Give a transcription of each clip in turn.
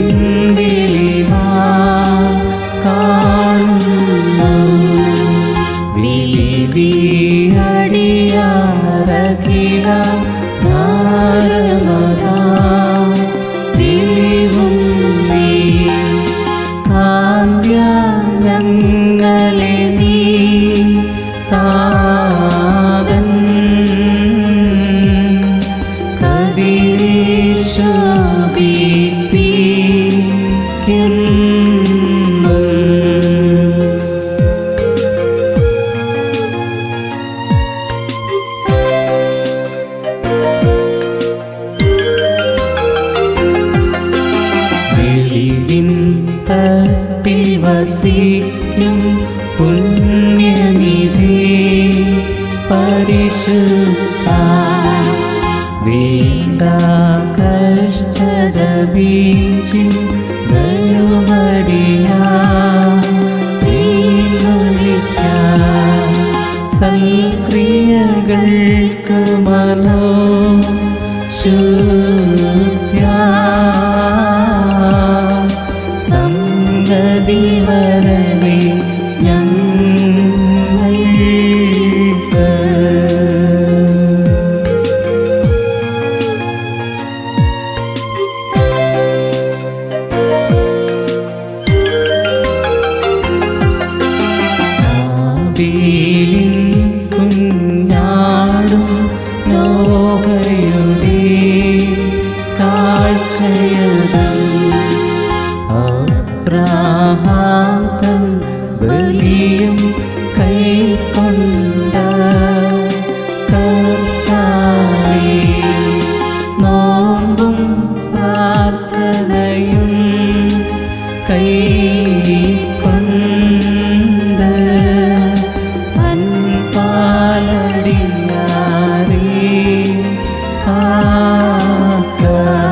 വിളിവാ കാണുന്നു വിളി വീഴടിയാറകില നാരമതാ വിളിവും നീ കാന്ത്യ ഞങ്ങളെ നീ താതൻ കതിരീശോഭിപ്പിക്കുന്നു വെളിവിൻ തട്ടിൽ വസിക്കും പുണ്യനിധി പരിശുദ്ധ വേണ്ട കഷ്ടത വീഴ്ചി ദയുമടിയാ സൽക്രിയകൾക്ക് മനോ ശുദ്ധ്യ സംഗതി വരവേ ഞങ്ങൾക്ക് ആബേലിൻ കുഞ്ഞാടും നോഹയുടെ കാഴ്ചയതും അബ്രഹാം തൻ ബലിയും കൈക്കൊണ്ട കർത്താവേ നോമ്പും പ്രാർത്ഥനയും കൈക്കൊണ്ട് അൻപാലടിയാരേ കാക്ക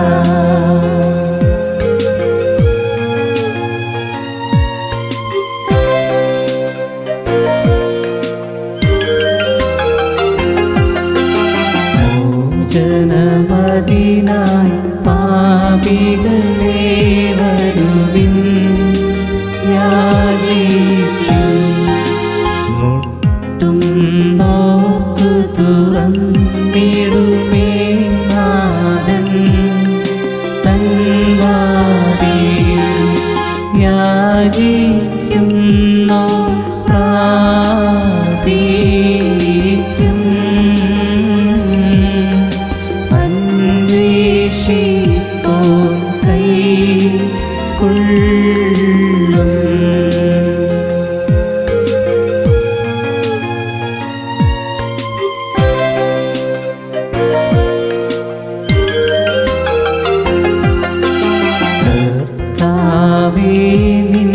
മോചനമതിനായി പാപികളെ വരുവിൻ യാചിക്കും മുട്ടും നോക്കു തുറന്നിടുമേ നാഥൻ തൻവാരി യാചിക്കുന്നോ പ്രാപിക്കും അന്വേഷിപ്പോ കൈ കൊള്ളും കർത്താവേ നിൻ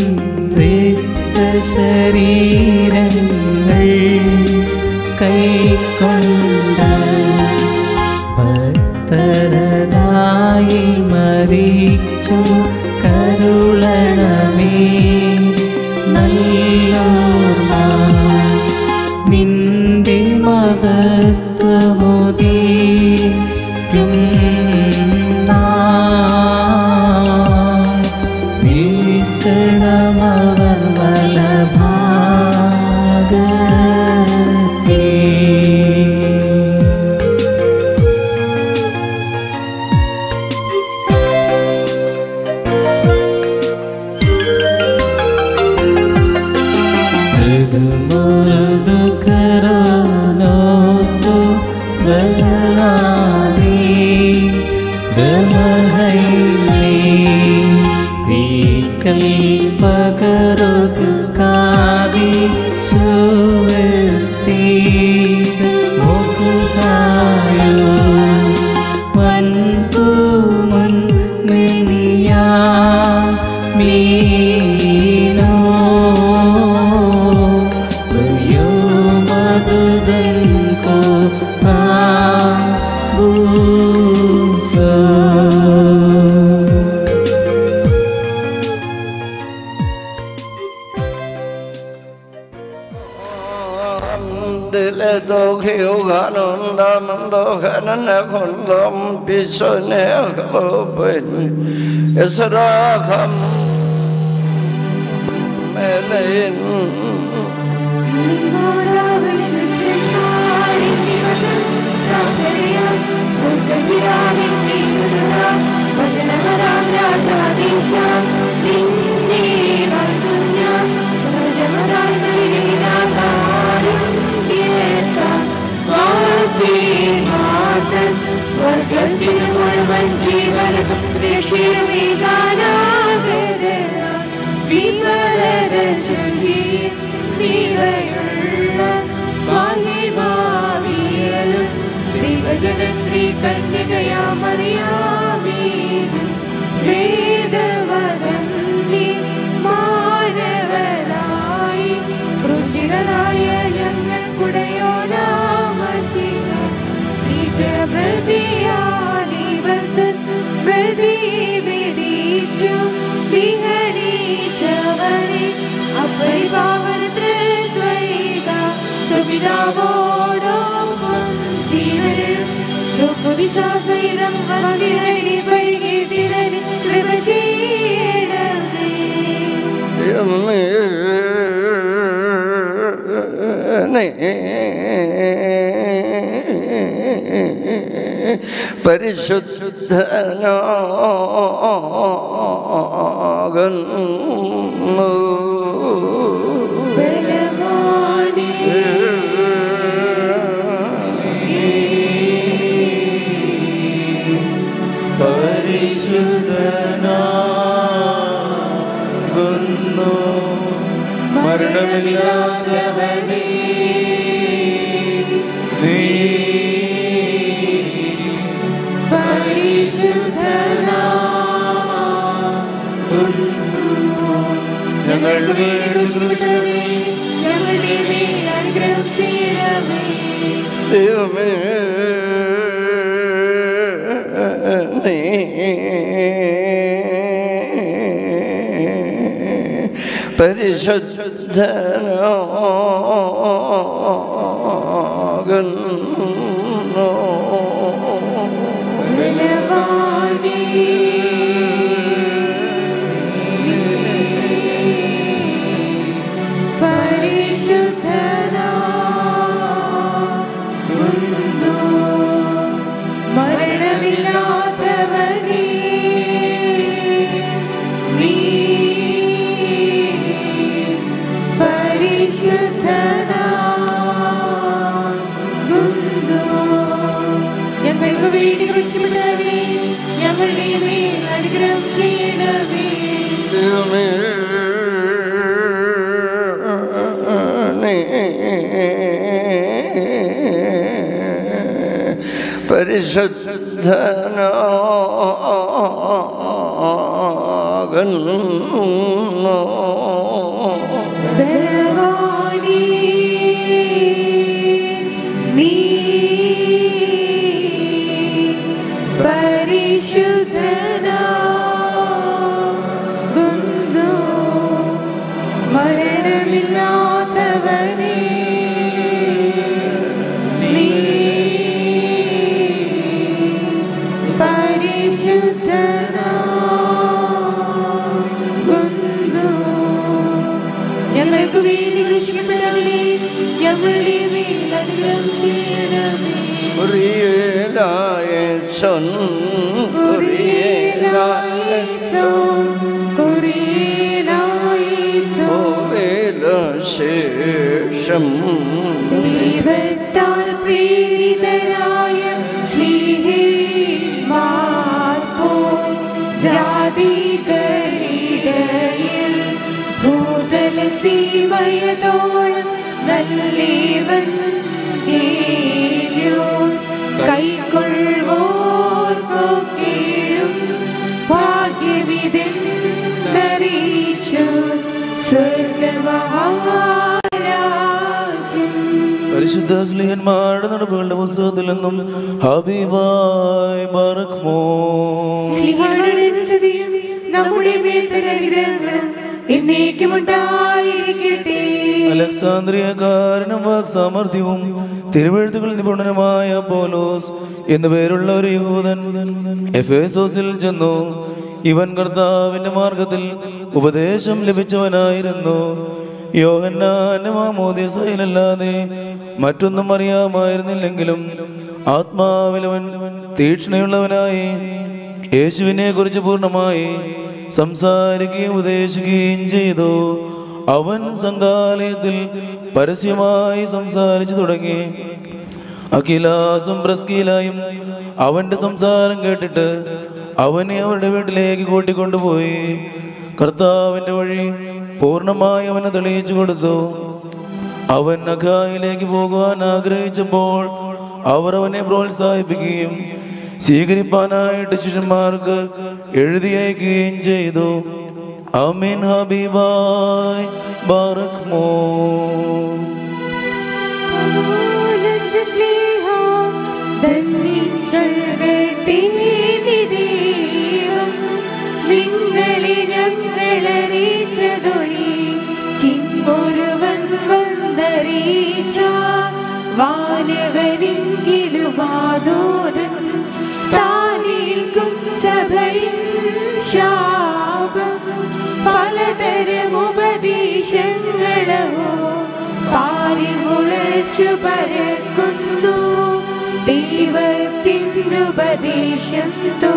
രക്തശരീരങ്ങൾ കൈക്കൊണ്ട ഭക്തരതായി മരിച്ചു കരുളണമേ നല്ലോർമ്മ നിന്റെ മഹത്വമുദീക്കും വീഴ്ത്തണമവർ വലഭാഗത്തേ മൃദുമുരുദു കരോനോത്തു ബലവാനേ ഗമഹൈലേ വീക്കൽ പകരുക കാതി സുവസ്തി മുഖായോ വൻപൂമുൻ മെനിയാ മീനോ യോ മധുദൻ കോ പ്രാബുസോ الحمد le to khiêu gà non da man do kha nan na khon lom pi so ne khlo ben esra kham me lein വർഗത്തിന് മുഴുവൻ ജീവനക്കും ദൈവജനത്രീ കന്യകയാമറിയാമേ വേദവദന്തി മാനവരായി കൃഷികനായ ഞങ്ങൾ കുടയോനാമശിക നിജപ്രതിയാലിവർത്തൻ പ്രതി വിടിച്ചു വിഹരിച്ചവരെ അപരിപാവനത്വൈക സുപിതാവോടൊപ്പം ജീവനും ദുഃഖവിശ്വാസയിടം വന്നിരടി പഴികേട്ടിരടി കൃപ ചെയ്യണമേ പരിശുദ്ധനാകുന്നു ബലവാനേ പരിശുദ്ധനാകുന്നു മരണമില്ലാത്തവനേ നീ ഞങ്ങളുടെ വേണ്ടി ശ്രമിച്ചവേ ഞങ്ങളുടെ മേൽ അനുഗ്രഹം ചെയ്യണമേ ദൈവമേ നീ പരിശുദ്ധനാകുന്നു ബലവാനേ പരിശുദ്ധനാകുന്നു മരണമില്ലാത്തവനേ നീ പരിശുദ്ധനാകുന്നു ഞങ്ങൾക്ക് വേണ്ടി കൃഷിപ്പെട്ടവേ ഞങ്ങളുടെ മേൽ അനുഗ്രഹം ചെയ്യണമേ ദൈവമേ നീ പരിശുദ്ധനാകുന്നു ബലവാനേ നീ പരിശുദ്ധനാകുന്നു മരണമില്ലാത്തവനേ നീ പരിശുദ്ധനാകുന്നു ഞങ്ങൾക്ക് വേണ്ടി കൃഷിക്കപ്പെട്ടവരെ ഞങ്ങളുടെ മേൽ അനുഗ്രഹം ചെയ്യണമേ കുറിയേലായ സൊൻ കുറിയേലായ ശേഷം ദൈവത്താൽ പ്രേരിതരായ സ്നേഹിമാർപ്പോ ജാതികളിടയിൽ ഭൂതല സീമയതോളം നല്ലേവൻ കൈക്കൊള്ളുവോർക്കൊക്കെയും ഭാഗ്യവിധൻ ധരിച്ചു സ്വർഗമഹാരാജൻ പരിശുദ്ധ സ്ലീഹന്മാരുടെ നടപ്പുകളുടെ പുസ്തകത്തിൽ നിന്നും ഹബീബായ് ബറക്മോ സ്നേഹങ്ങളുടെ സ്തുതിയും നമ്മുടെ മേൽ തന്നെ അനുഗ്രഹങ്ങളും എന്നേക്കുമുണ്ടായിരിക്കട്ടെ അലക്സാന്ദ്രിയക്കാരനും വാക്സാമർഥ്യവും തിരുവഴുത്തുകൾ നിപുണനുമായ പോലോസ് എന്നു പേരുള്ള ഒരു യൂതൻ എഫേസോസിൽ ചെന്നു ഇവൻ കർത്താവിന്റെ മാർഗത്തിൽ ഉപദേശം ലഭിച്ചവനായിരുന്നു യോഹന്നാന്റെ മാമോദിസയിലല്ലാതെ മറ്റൊന്നും അറിയാമായിരുന്നില്ലെങ്കിലും ആത്മാവിലവൻ തീക്ഷ്ണയുള്ളവനായി യേശുവിനെ കുറിച്ച് പൂർണ്ണമായി സംസാരിക്കുകയും ഉപദേശിക്കുകയും ചെയ്തു അവൻ സംഘാലയത്തിൽ പരസ്യമായി സംസാരിച്ചു തുടങ്ങി അഖിലാസും പ്രസ്കീലായും അവന്റെ സംസാരം കേട്ടിട്ട് അവനെ അവരുടെ വീട്ടിലേക്ക് കൂട്ടിക്കൊണ്ടുപോയി കർത്താവിന്റെ വഴി പൂർണ്ണമായി അവനെ തെളിയിച്ചു കൊടുത്തു അവൻ അഖായിലേക്ക് പോകുവാൻ ആഗ്രഹിച്ചപ്പോൾ അവർ അവനെ പ്രോത്സാഹിപ്പിക്കുകയും സ്വീകരിപ്പാനായിട്ട് ശിഷ്യന്മാർക്ക് എഴുതി അയക്കുകയും ചെയ്തു അമീൻ ഹബീബായ് ബാറക്മോ നിങ്ങളെ ഞങ്ങളറിയിച്ചതൊഴി ചിങ്ങൊരുവൻ വന്നറിയിച്ച വാനവരെങ്കിലും ആദോദൻ താനേൽക്കും സഭയിൻ ശാപം പലതരം ഉപദേശങ്ങളോ പാരിമുളച്ചു പരക്കുന്നു ദൈവത്തിനുപദേശം തോ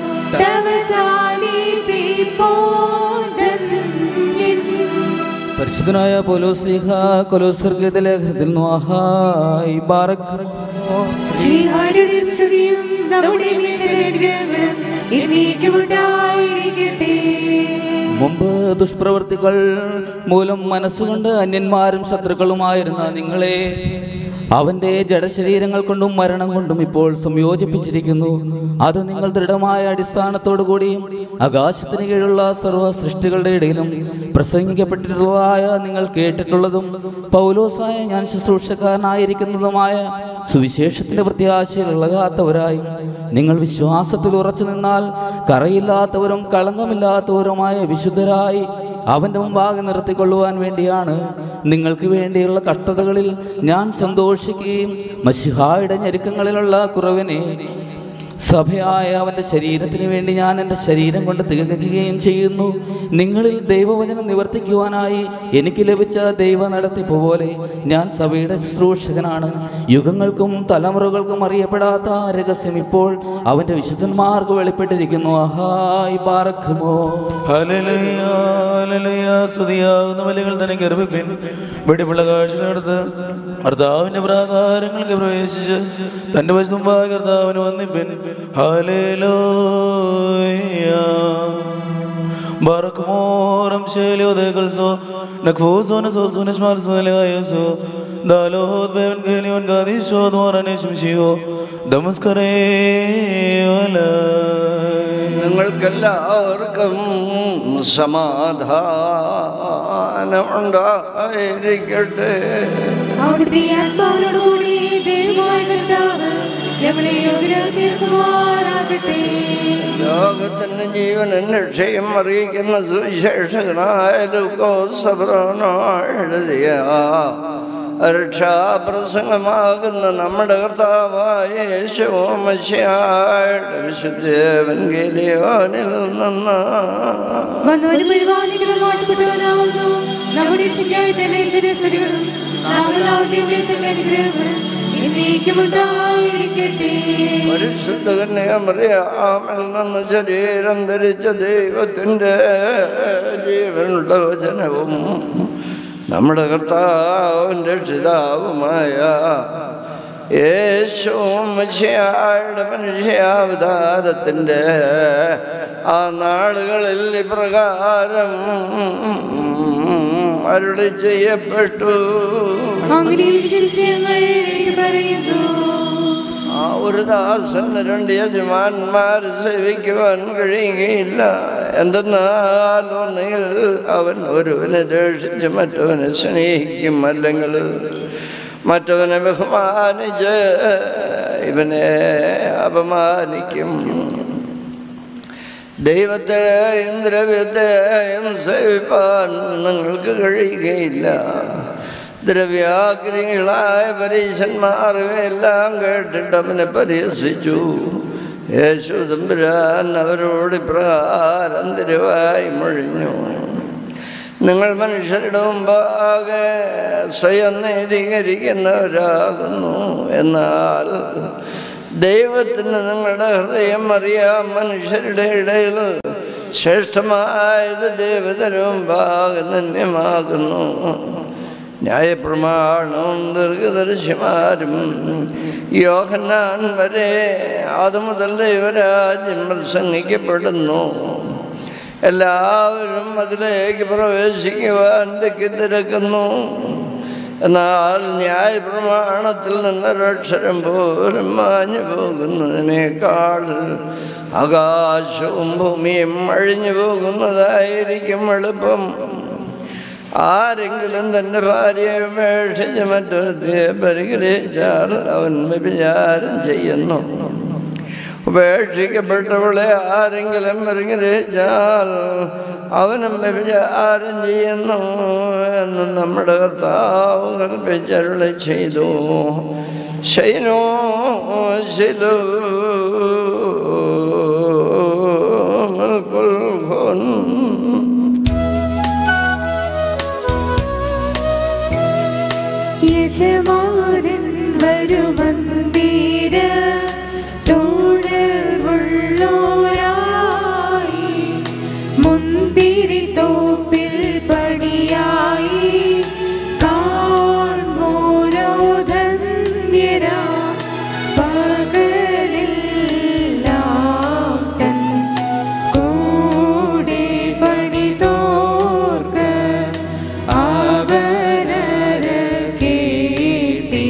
പരിശുദ്ധനായ പോലോസ്ലിഹ കൊലോസർഗീത ലേഖനത്തിൽ നോഹായി ബാറക് ശ്രീഹാരുടെ സ്തുതിയും നമ്മുടെ മേലനുഗ്രഹങ്ങളും എന്നേക്കുമുണ്ടായിരിക്കട്ടെ മുമ്പ് ദുഷ്പ്രവൃത്തികൾ മൂലം മനസ്സുകൊണ്ട് അന്യന്മാരും ശത്രുക്കളുമായിരുന്ന നിങ്ങളെ അവന്റെ ജഡശരീരങ്ങൾ കൊണ്ടും മരണം കൊണ്ടും ഇപ്പോൾ സംയോജിപ്പിച്ചിരിക്കുന്നു അത് നിങ്ങൾ ദൃഢമായ അടിസ്ഥാനത്തോടു കൂടിയും ആകാശത്തിന് കീഴുള്ള സർവ്വ സൃഷ്ടികളുടെ ഇടയിലും പ്രസംഗിക്കപ്പെട്ടിട്ടുള്ളതായ നിങ്ങൾ കേട്ടിട്ടുള്ളതും പൗലോസായ ഞാൻ ശുശ്രൂഷക്കാരനായിരിക്കുന്നതുമായ സുവിശേഷത്തിന്റെ പ്രത്യാശയിൽ ഇളകാത്തവരായും നിങ്ങൾ വിശ്വാസത്തിൽ ഉറച്ചു നിന്നാൽ കറയില്ലാത്തവരും കളങ്കമില്ലാത്തവരുമായ വിശുദ്ധരായി അവന്റെ മുമ്പാകെ നിർത്തിക്കൊള്ളുവാൻ വേണ്ടിയാണ് നിങ്ങൾക്ക് വേണ്ടിയുള്ള കഷ്ടതകളിൽ ഞാൻ സന്തോഷിക്കുകയും മഷിഹായുടെ ഞെരുക്കങ്ങളിലുള്ള കുറവിനെ സഭയായ അവന്റെ ശരീരത്തിന് വേണ്ടി ഞാൻ എൻ്റെ ശരീരം കൊണ്ട് തികക്കുകയും ചെയ്യുന്നു നിങ്ങളിൽ ദൈവവചനം നിവർത്തിക്കുവാനായി എനിക്ക് ലഭിച്ച ദൈവ നടത്തിപ്പ് പോലെ ഞാൻ സഭയുടെ ശുശ്രൂഷകനാണ് യുഗങ്ങൾക്കും തലമുറകൾക്കും അറിയപ്പെടാത്ത ആ രഹസ്യം ഇപ്പോൾ അവന്റെ വിശുദ്ധന്മാർക്ക് വെളിപ്പെട്ടിരിക്കുന്നു അഹായ് പാറക്കുമോ ഹല്ലേലൂയ, ഹല്ലേലൂയ, സ്തുതിയാകുന്ന വലികൾ തന്നെ ഗർഭിപ്പിൻ വെടിപ്പുള്ള കാഴ്ചകളെടുത്ത് കർത്താവിന്റെ പ്രാകാരങ്ങൾക്ക് പ്രവേശിച്ച് തന്റെ വശത്തുമ്പായ കർത്താവിന് വന്നിപ്പിൻ ഹല്ലേലൂയ. ബാറക്കുമോറം ശേലിയോദേകൽസോ നഖ്ഫൂസോ നസോസോ നശ്മാർസോ ലയായസോ ദാലോത് ബേവൻ കേലിയോൻ ഗാദീശോ ദ്വാരനേശും ശിയോ ദമസ്കരേ വലൈ നിങ്ങൾക്കെല്ലാവർക്കും സമാധാനമുണ്ടായിരിക്കട്ടെ അവിടുത്തെ ആത്മാവിനോടുകൂടി ദൈവമായ കർത്താവ് ഞങ്ങളെ യോഗ്യരായി തീർക്കുമാറാകട്ടെ ലോകത്തിന് ജീവനും രക്ഷയും അറിയിക്കുന്ന സുവിശേഷകനായ ലൂക്കോസബ്രോനോ എഴുതിയ രക്ഷാപ്രസംഗമാകുന്ന നമ്മുടെ കർത്താവായ യേശു മശിയായുടെ വിശുദ്ധേവൻഗേലിയോനിൽ നിന്ന് വന്നവനും വരുവാനിരിക്കുന്ന വാഴ്ത്തപ്പെട്ടവനാവുന്നു നമ്മുടെ രക്ഷയ്ക്കായി തന്നെ സ്തുതികളും നാമെല്ലാവരുടെയും ദൈവത്തിന്റെ അനുഗ്രഹങ്ങളും എന്നേക്കുമുണ്ടായിരിക്കട്ടെ പരിശുദ്ധ കന്യാമറിയാമിൽ നിന്ന് ശരീരം ധരിച്ച ദൈവത്തിൻ്റെ ജീവനുള്ള വചനവും നമ്മുടെ കർത്താവിൻ്റെ രക്ഷിതാവുമായ യേശുവും മനുഷ്യയുടെ മനുഷ്യാവതാരത്തിൻ്റെ ആ നാളുകളിൽ ഇപ്രകാരം അരുളി ചെയ്യപ്പെട്ടു അങ്ങനെ വിശ്വസ്യങ്ങൾ പറയുന്നു ആ ഒരു ദാസന് രണ്ട് യജമാന്മാർ സേവിക്കുവാൻ കഴിയുകയില്ല എന്തെന്നാൽ ഒന്നുകിൽ അവൻ ഒരുവനെ രക്ഷിച്ച് മറ്റവനെ സ്നേഹിക്കും അല്ലെങ്കിൽ മറ്റവനെ ബഹുമാനിച്ച് ഇവനെ അപമാനിക്കും ദൈവത്തെയും ദ്രവ്യത്തെയും സേവിപ്പാൻ നിങ്ങൾക്ക് കഴിയുകയില്ല ദ്രവ്യാഗ്നികളായ പരീശന്മാർ ഇവയെല്ലാം കേട്ടിട്ട് അവനെ പരിഹസിച്ചു യേശു തമ്പുരാൻ അവരോട് ഇപ്രകാരം തിരുവായി മൊഴിഞ്ഞു നിങ്ങൾ മനുഷ്യരുടെ മുമ്പാകെ സ്വയം നീതീകരിക്കുന്നവരാകുന്നു എന്നാൽ ദൈവത്തിന് നിങ്ങളുടെ ഹൃദയം അറിയാം മനുഷ്യരുടെ ഇടയിൽ ശ്രേഷ്ഠമായത് ദൈവത്തിന് മുമ്പാകെ ധന്യമാകുന്നു ന്യായപ്രമാണവും ദീർഘദർശിമാരും യോഹന്നാൻ വരെ അതുമുതൽ ദൈവരാജ്യം പ്രസംഗിക്കപ്പെടുന്നു എല്ലാവരും അതിലേക്ക് പ്രവേശിക്കുവാൻ തിക്കിത്തിരക്കുന്നു എന്നാൽ ന്യായപ്രമാണത്തിൽ നിന്നൊരക്ഷരം പോലും മാഞ്ഞു പോകുന്നതിനേക്കാൾ ആകാശവും ഭൂമിയും അഴിഞ്ഞു പോകുന്നതായിരിക്കും എളുപ്പം ആരെങ്കിലും തൻ്റെ ഭാര്യയെ ഉപേക്ഷിച്ച് മറ്റൊരുത്തിയെ പരിഗ്രഹിച്ചാൽ അവൻ വ്യഭിചാരം ചെയ്യുന്നു ഉപേക്ഷിക്കപ്പെട്ടവളെ ആരെങ്കിലും പരിഗ്രഹിച്ചാൽ അവനും വ്യഭിചാരം ചെയ്യുന്നു എന്ന് നമ്മുടെ കർത്താവ് കൽപ്പിച്ചരുളി ചെയ്തു ശൈനോ ശിലു യജമാനൻ വരുവന്തീര തോഴവുള്ളോരായി മുന്തിരി തോപ്പിൽ പടിയായി കാൺമോരോ ധന്യരാ പകലെല്ലാം തൻ കൂടെ പണിതോർക്ക് അവനര കേട്ടി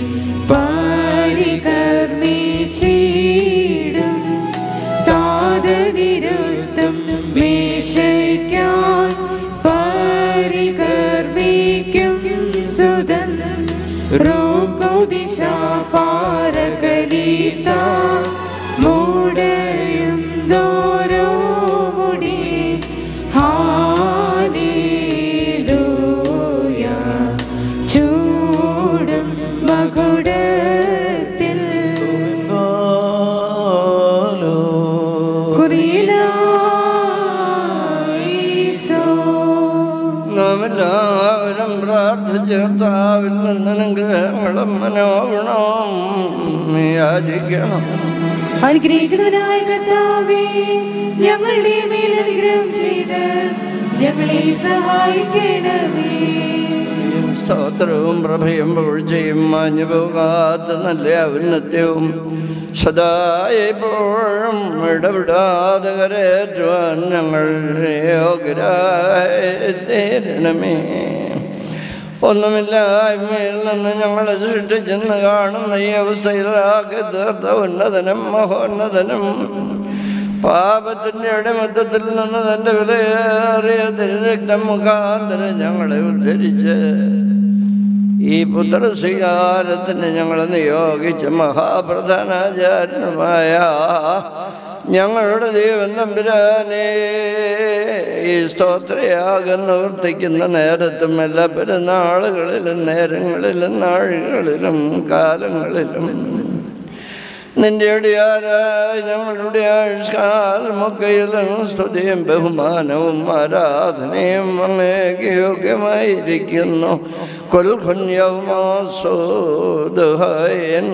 പരികർമ്മിച്ചിടും താതനിരുത്തം മേശയ്ക്കാൻ പരികർമ്മിക്കും സുതൻ റോകോദിശ പാരകലീത മൂടയും ദോരോ മുടി ഹാലേലൂയ ചൂടും മകുടത്തിൽ കുറിയിലായിസോ നാം എല്ലാവരും പ്രാർത്ഥിച്ച് കർത്താവിൽ നിന്ന് അനുഗ്രഹങ്ങളും മനോഗുണവും യാചിക്കണം അനുഗ്രഹിക്കുന്നവനായ കർത്താവേ ഞങ്ങളുടെ മേൽ അനുഗ്രഹം ചെയ്ത് ഞങ്ങളെ സഹായിക്കണമേ സ്തോത്രവും പ്രഭയും പുകഴ്ചയും മാഞ്ഞു പോകാത്ത നല്ല ഔന്നത്യവും സദാ എപ്പോഴും ഇടപെടാതെ കരേറ്റുവാൻ ഞങ്ങൾ യോഗ്യരായി തീരണമേ ഒന്നുമില്ലായ്മയിൽ നിന്ന് ഞങ്ങളെ സൃഷ്ടിച്ചെന്ന് കാണുന്ന ഈ അവസ്ഥയിലാക്കി തീർത്ത ഉന്നതനും മഹോന്നതനും പാപത്തിൻ്റെ അടിമത്തത്തിൽ നിന്ന് തൻ്റെ വിലയേറിയ തിരുരക്തം മുഖാന്തരം ഞങ്ങളെ ഉദ്ധരിച്ച് ഈ പുത്രസ്വീകാരത്തിന് ഞങ്ങളെ നിയോഗിച്ച മഹാപ്രധാനാചാര്യനുമായ ഞങ്ങളുടെ ദൈവം തമ്പുരാനെ ഈ സ്തോത്രയാഗം നിവർത്തിക്കുന്ന നേരത്തും എല്ലാ പെരുന്നാളുകളിലും നേരങ്ങളിലും നാളുകളിലും കാലങ്ങളിലും നിന്റെ അടിയാരായ ഞങ്ങളുടെ ആയുഷ്കാലമൊക്കെയിലും സ്തുതിയും ബഹുമാനവും ആരാധനയും അങ്ങേക്ക് യോഗ്യമായിരിക്കുന്നു കൊൽഖുന്യവമാസോദഹയൻ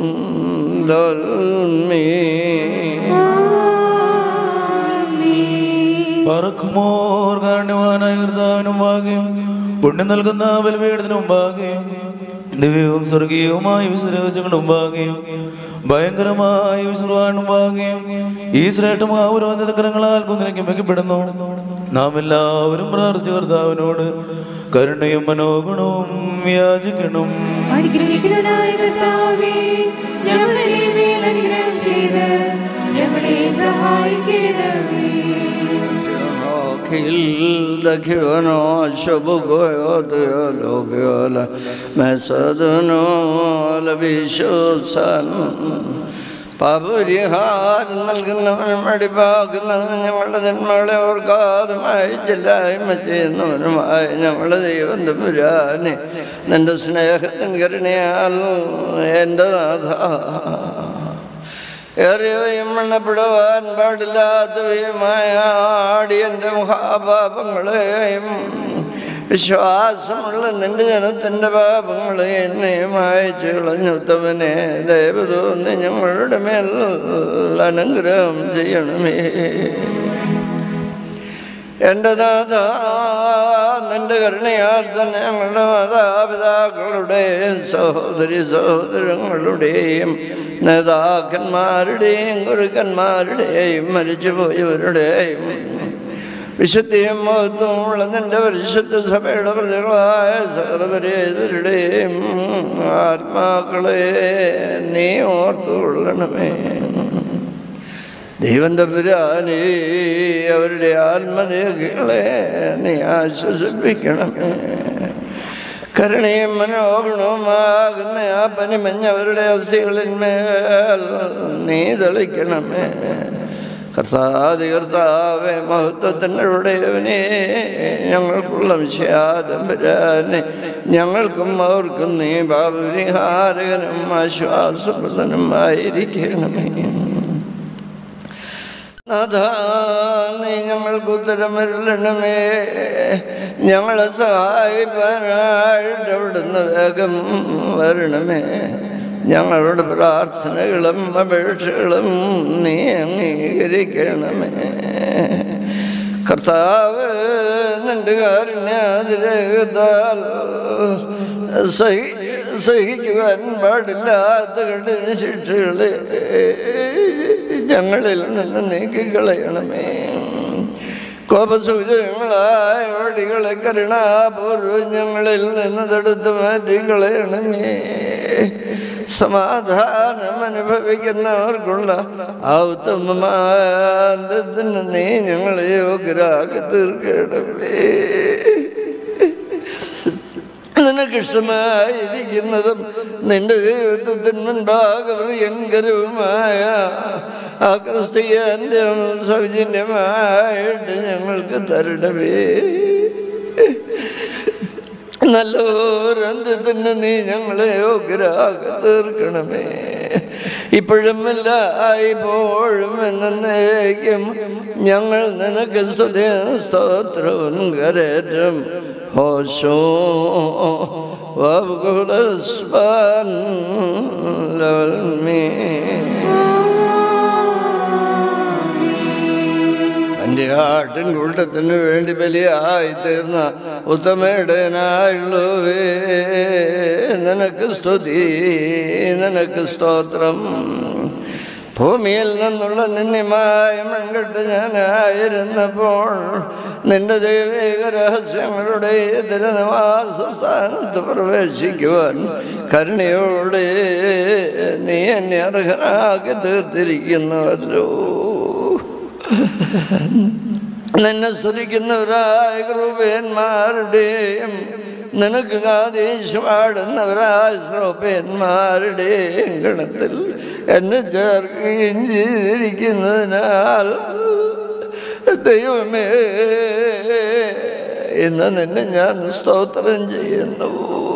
പറക്കുമോർ കാരണവാനായ കർത്താവിനും ഭാഗ്യം പുണ്യം നൽകുന്ന ബലപീഠത്തിനും ഭാഗ്യം ദിവ്യവും സ്വർഗീയവുമായ വിശ്വരഹസ്യങ്ങളും ഭാഗ്യം ഭയങ്കരമായ വിശ്രവാനും ഭാഗ്യം ഈ ശ്രേഷ്ഠമായ ഓരോരുത്തരങ്ങളാൽ കുന്നിരയ്ക്കും വെക്കപ്പെടുന്നു നാം എല്ലാവരും പ്രാർത്ഥിച്ച കർത്താവിനോട് കരുണയും മനോഗുണവും യാചിക്കണം അനുഗ്രഹിക്കുന്നവനായ കർത്താവേ ഞങ്ങളുടെ മേൽ അനുഗ്രഹം ചെയ്ത് ഞങ്ങളെ സഹായിക്കണമേ അഖിൽ ദഖിവനോ ശുഭഗോയോദയോലോകയോല മെസദനോ ലവിശോസൻ പാപപരിഹാരം നൽകുന്നവനും അടിപ്പാക്കുന്നവനും ഞങ്ങളുടെ ജന്മങ്ങളെ ഓർക്കാതെ മായിച്ചില്ലായ്മ ചെയ്യുന്നവനുമായ ഞങ്ങളുടെ ദൈവം തമ്പുരാനെ നിന്റെ സ്നേഹത്തിൻ കരുണയാൽ എൻ്റെ നാഥ ഏറിയവയും മണ്ണപ്പെടുവാൻ പാടില്ലാത്തവയുമായ ആടിയൻ്റെ മഹാപാപങ്ങളെയും വിശ്വാസമുള്ള നിന്റെ ജനത്തിൻ്റെ പാപങ്ങളെ എന്നെ മായച്ചു കളഞ്ഞുത്തവനെ ദയവതോന്നി ഞങ്ങളുടെ മേൽ അനുഗ്രഹം ചെയ്യണമേ എൻ്റെ നാഥ നിന്റെ കരുണയാൽ തന്നെ ഞങ്ങളുടെ മാതാപിതാക്കളുടെയും സഹോദരി സഹോദരങ്ങളുടെയും നേതാക്കന്മാരുടെയും ഗുരുക്കന്മാരുടെയും മരിച്ചുപോയവരുടെയും വിശുദ്ധിയും മഹത്വമുള്ള നിന്റെ പരിശുദ്ധ സഭയുടെ പ്രതികളായ സകലപരേതരുടെയും ആത്മാക്കളെ നീ ഓർത്തുകൊള്ളണമേ ദൈവം തമ്പുരാനേ അവരുടെ ആത്മദേഹികളെ നീ ആശ്വസിപ്പിക്കണമേ കരുണയും മനോഗുണവുമാകുന്ന ആ പനിമഞ്ഞവരുടെ അസ്ഥികളിന്മേൽ നീ തെളിക്കണമേ കർത്താതി കർത്താവെ മഹത്വത്തിൻ്റെ ഉടയവനെ ഞങ്ങൾക്കുള്ള വിഷയാദംബരാനെ ഞങ്ങൾക്കും അവർക്കും നീ ഭാവവിഹാരകനും ആശ്വാസപ്രദനും ആയിരിക്കണമേ നാഥ നീ ഞങ്ങൾക്ക് ഉത്തരമരുളണമേ ഞങ്ങളെ സഹായിപ്പാനായിട്ട് അവിടുന്ന് വേഗം വരണമേ ഞങ്ങളുടെ പ്രാർത്ഥനകളും അപേക്ഷകളും നീ അംഗീകരിക്കണമേ കർത്താവ് നിന്റെ കാരുണ്യാതിരേകത്താൽ സഹി സഹിക്കുവാൻ പാടില്ലാത്ത കഠിന ശിക്ഷകളെ ഞങ്ങളിൽ നിന്ന് നീക്കിക്കളയണമേ കോപസൂചകങ്ങളായ വടികളെ കരുണാപൂർവ്വം ഞങ്ങളിൽ നിന്ന് തടുത്ത് മാറ്റിക്കളയണമേ സമാധാനം അനുഭവിക്കുന്നവർക്കുള്ള ആ ഉത്തമമാനത്തിന് നീ ഞങ്ങളെ യോഗ്യരാക്കി തീർക്കണമേ നിനക്കിഷ്ടമായിരിക്കുന്നതും നിന്റെ ദൈവത്വത്തിന് മുൻപാകെ പ്രിയങ്കരവുമായ ആ ക്രിസ്തീയന്റെ സൗജന്യമായിട്ട് ഞങ്ങൾക്ക് തരണമേ നല്ലൊരന്ത്യത്തിന് നീ ഞങ്ങളെ യോഗ്യരാക തീർക്കണമേ ഇപ്പോഴും എല്ലായ്പ്പോഴും എന്നേക്കും ഞങ്ങൾ നിനക്ക് സ്തുതി സ്തോത്രവും കരേറ്റം ഹോശോ വകുലസ്പാൻ ലവൽമീ തൻ്റെ ആട്ടിൻ കൂട്ടത്തിന് വേണ്ടി ബലിയായി തീർന്ന ഉത്തമേടനായുള്ളവേ നിനക്ക് സ്തുതി നിനക്ക് സ്തോത്രം ഭൂമിയിൽ നിന്നുള്ള നിന്യമായ മൺകെട്ട് ഞാനായിരുന്നപ്പോൾ നിന്റെ ദൈവിക രഹസ്യങ്ങളുടെ തിരുനിവാസ സ്ഥാനത്ത് പ്രവേശിക്കുവാൻ കരുണയോടെ നീ എന്നെ അർഹനാക്കി തീർത്തിരിക്കുന്നുവല്ലോ നിന്നെ സ്തുതിക്കുന്നവരായ കൃപയന്മാരുടെയും നിനക്ക് കാതീശ് പാടുന്നവരായ ശ്രോപ്പയന്മാരുടെയും ഗണത്തിൽ എന്നെ ചേർക്കുകയും ചെയ്തിരിക്കുന്നതിനാൽ ദൈവമേ ഇന്ന് നിന്നെ ഞാൻ സ്തോത്രം ചെയ്യുന്നു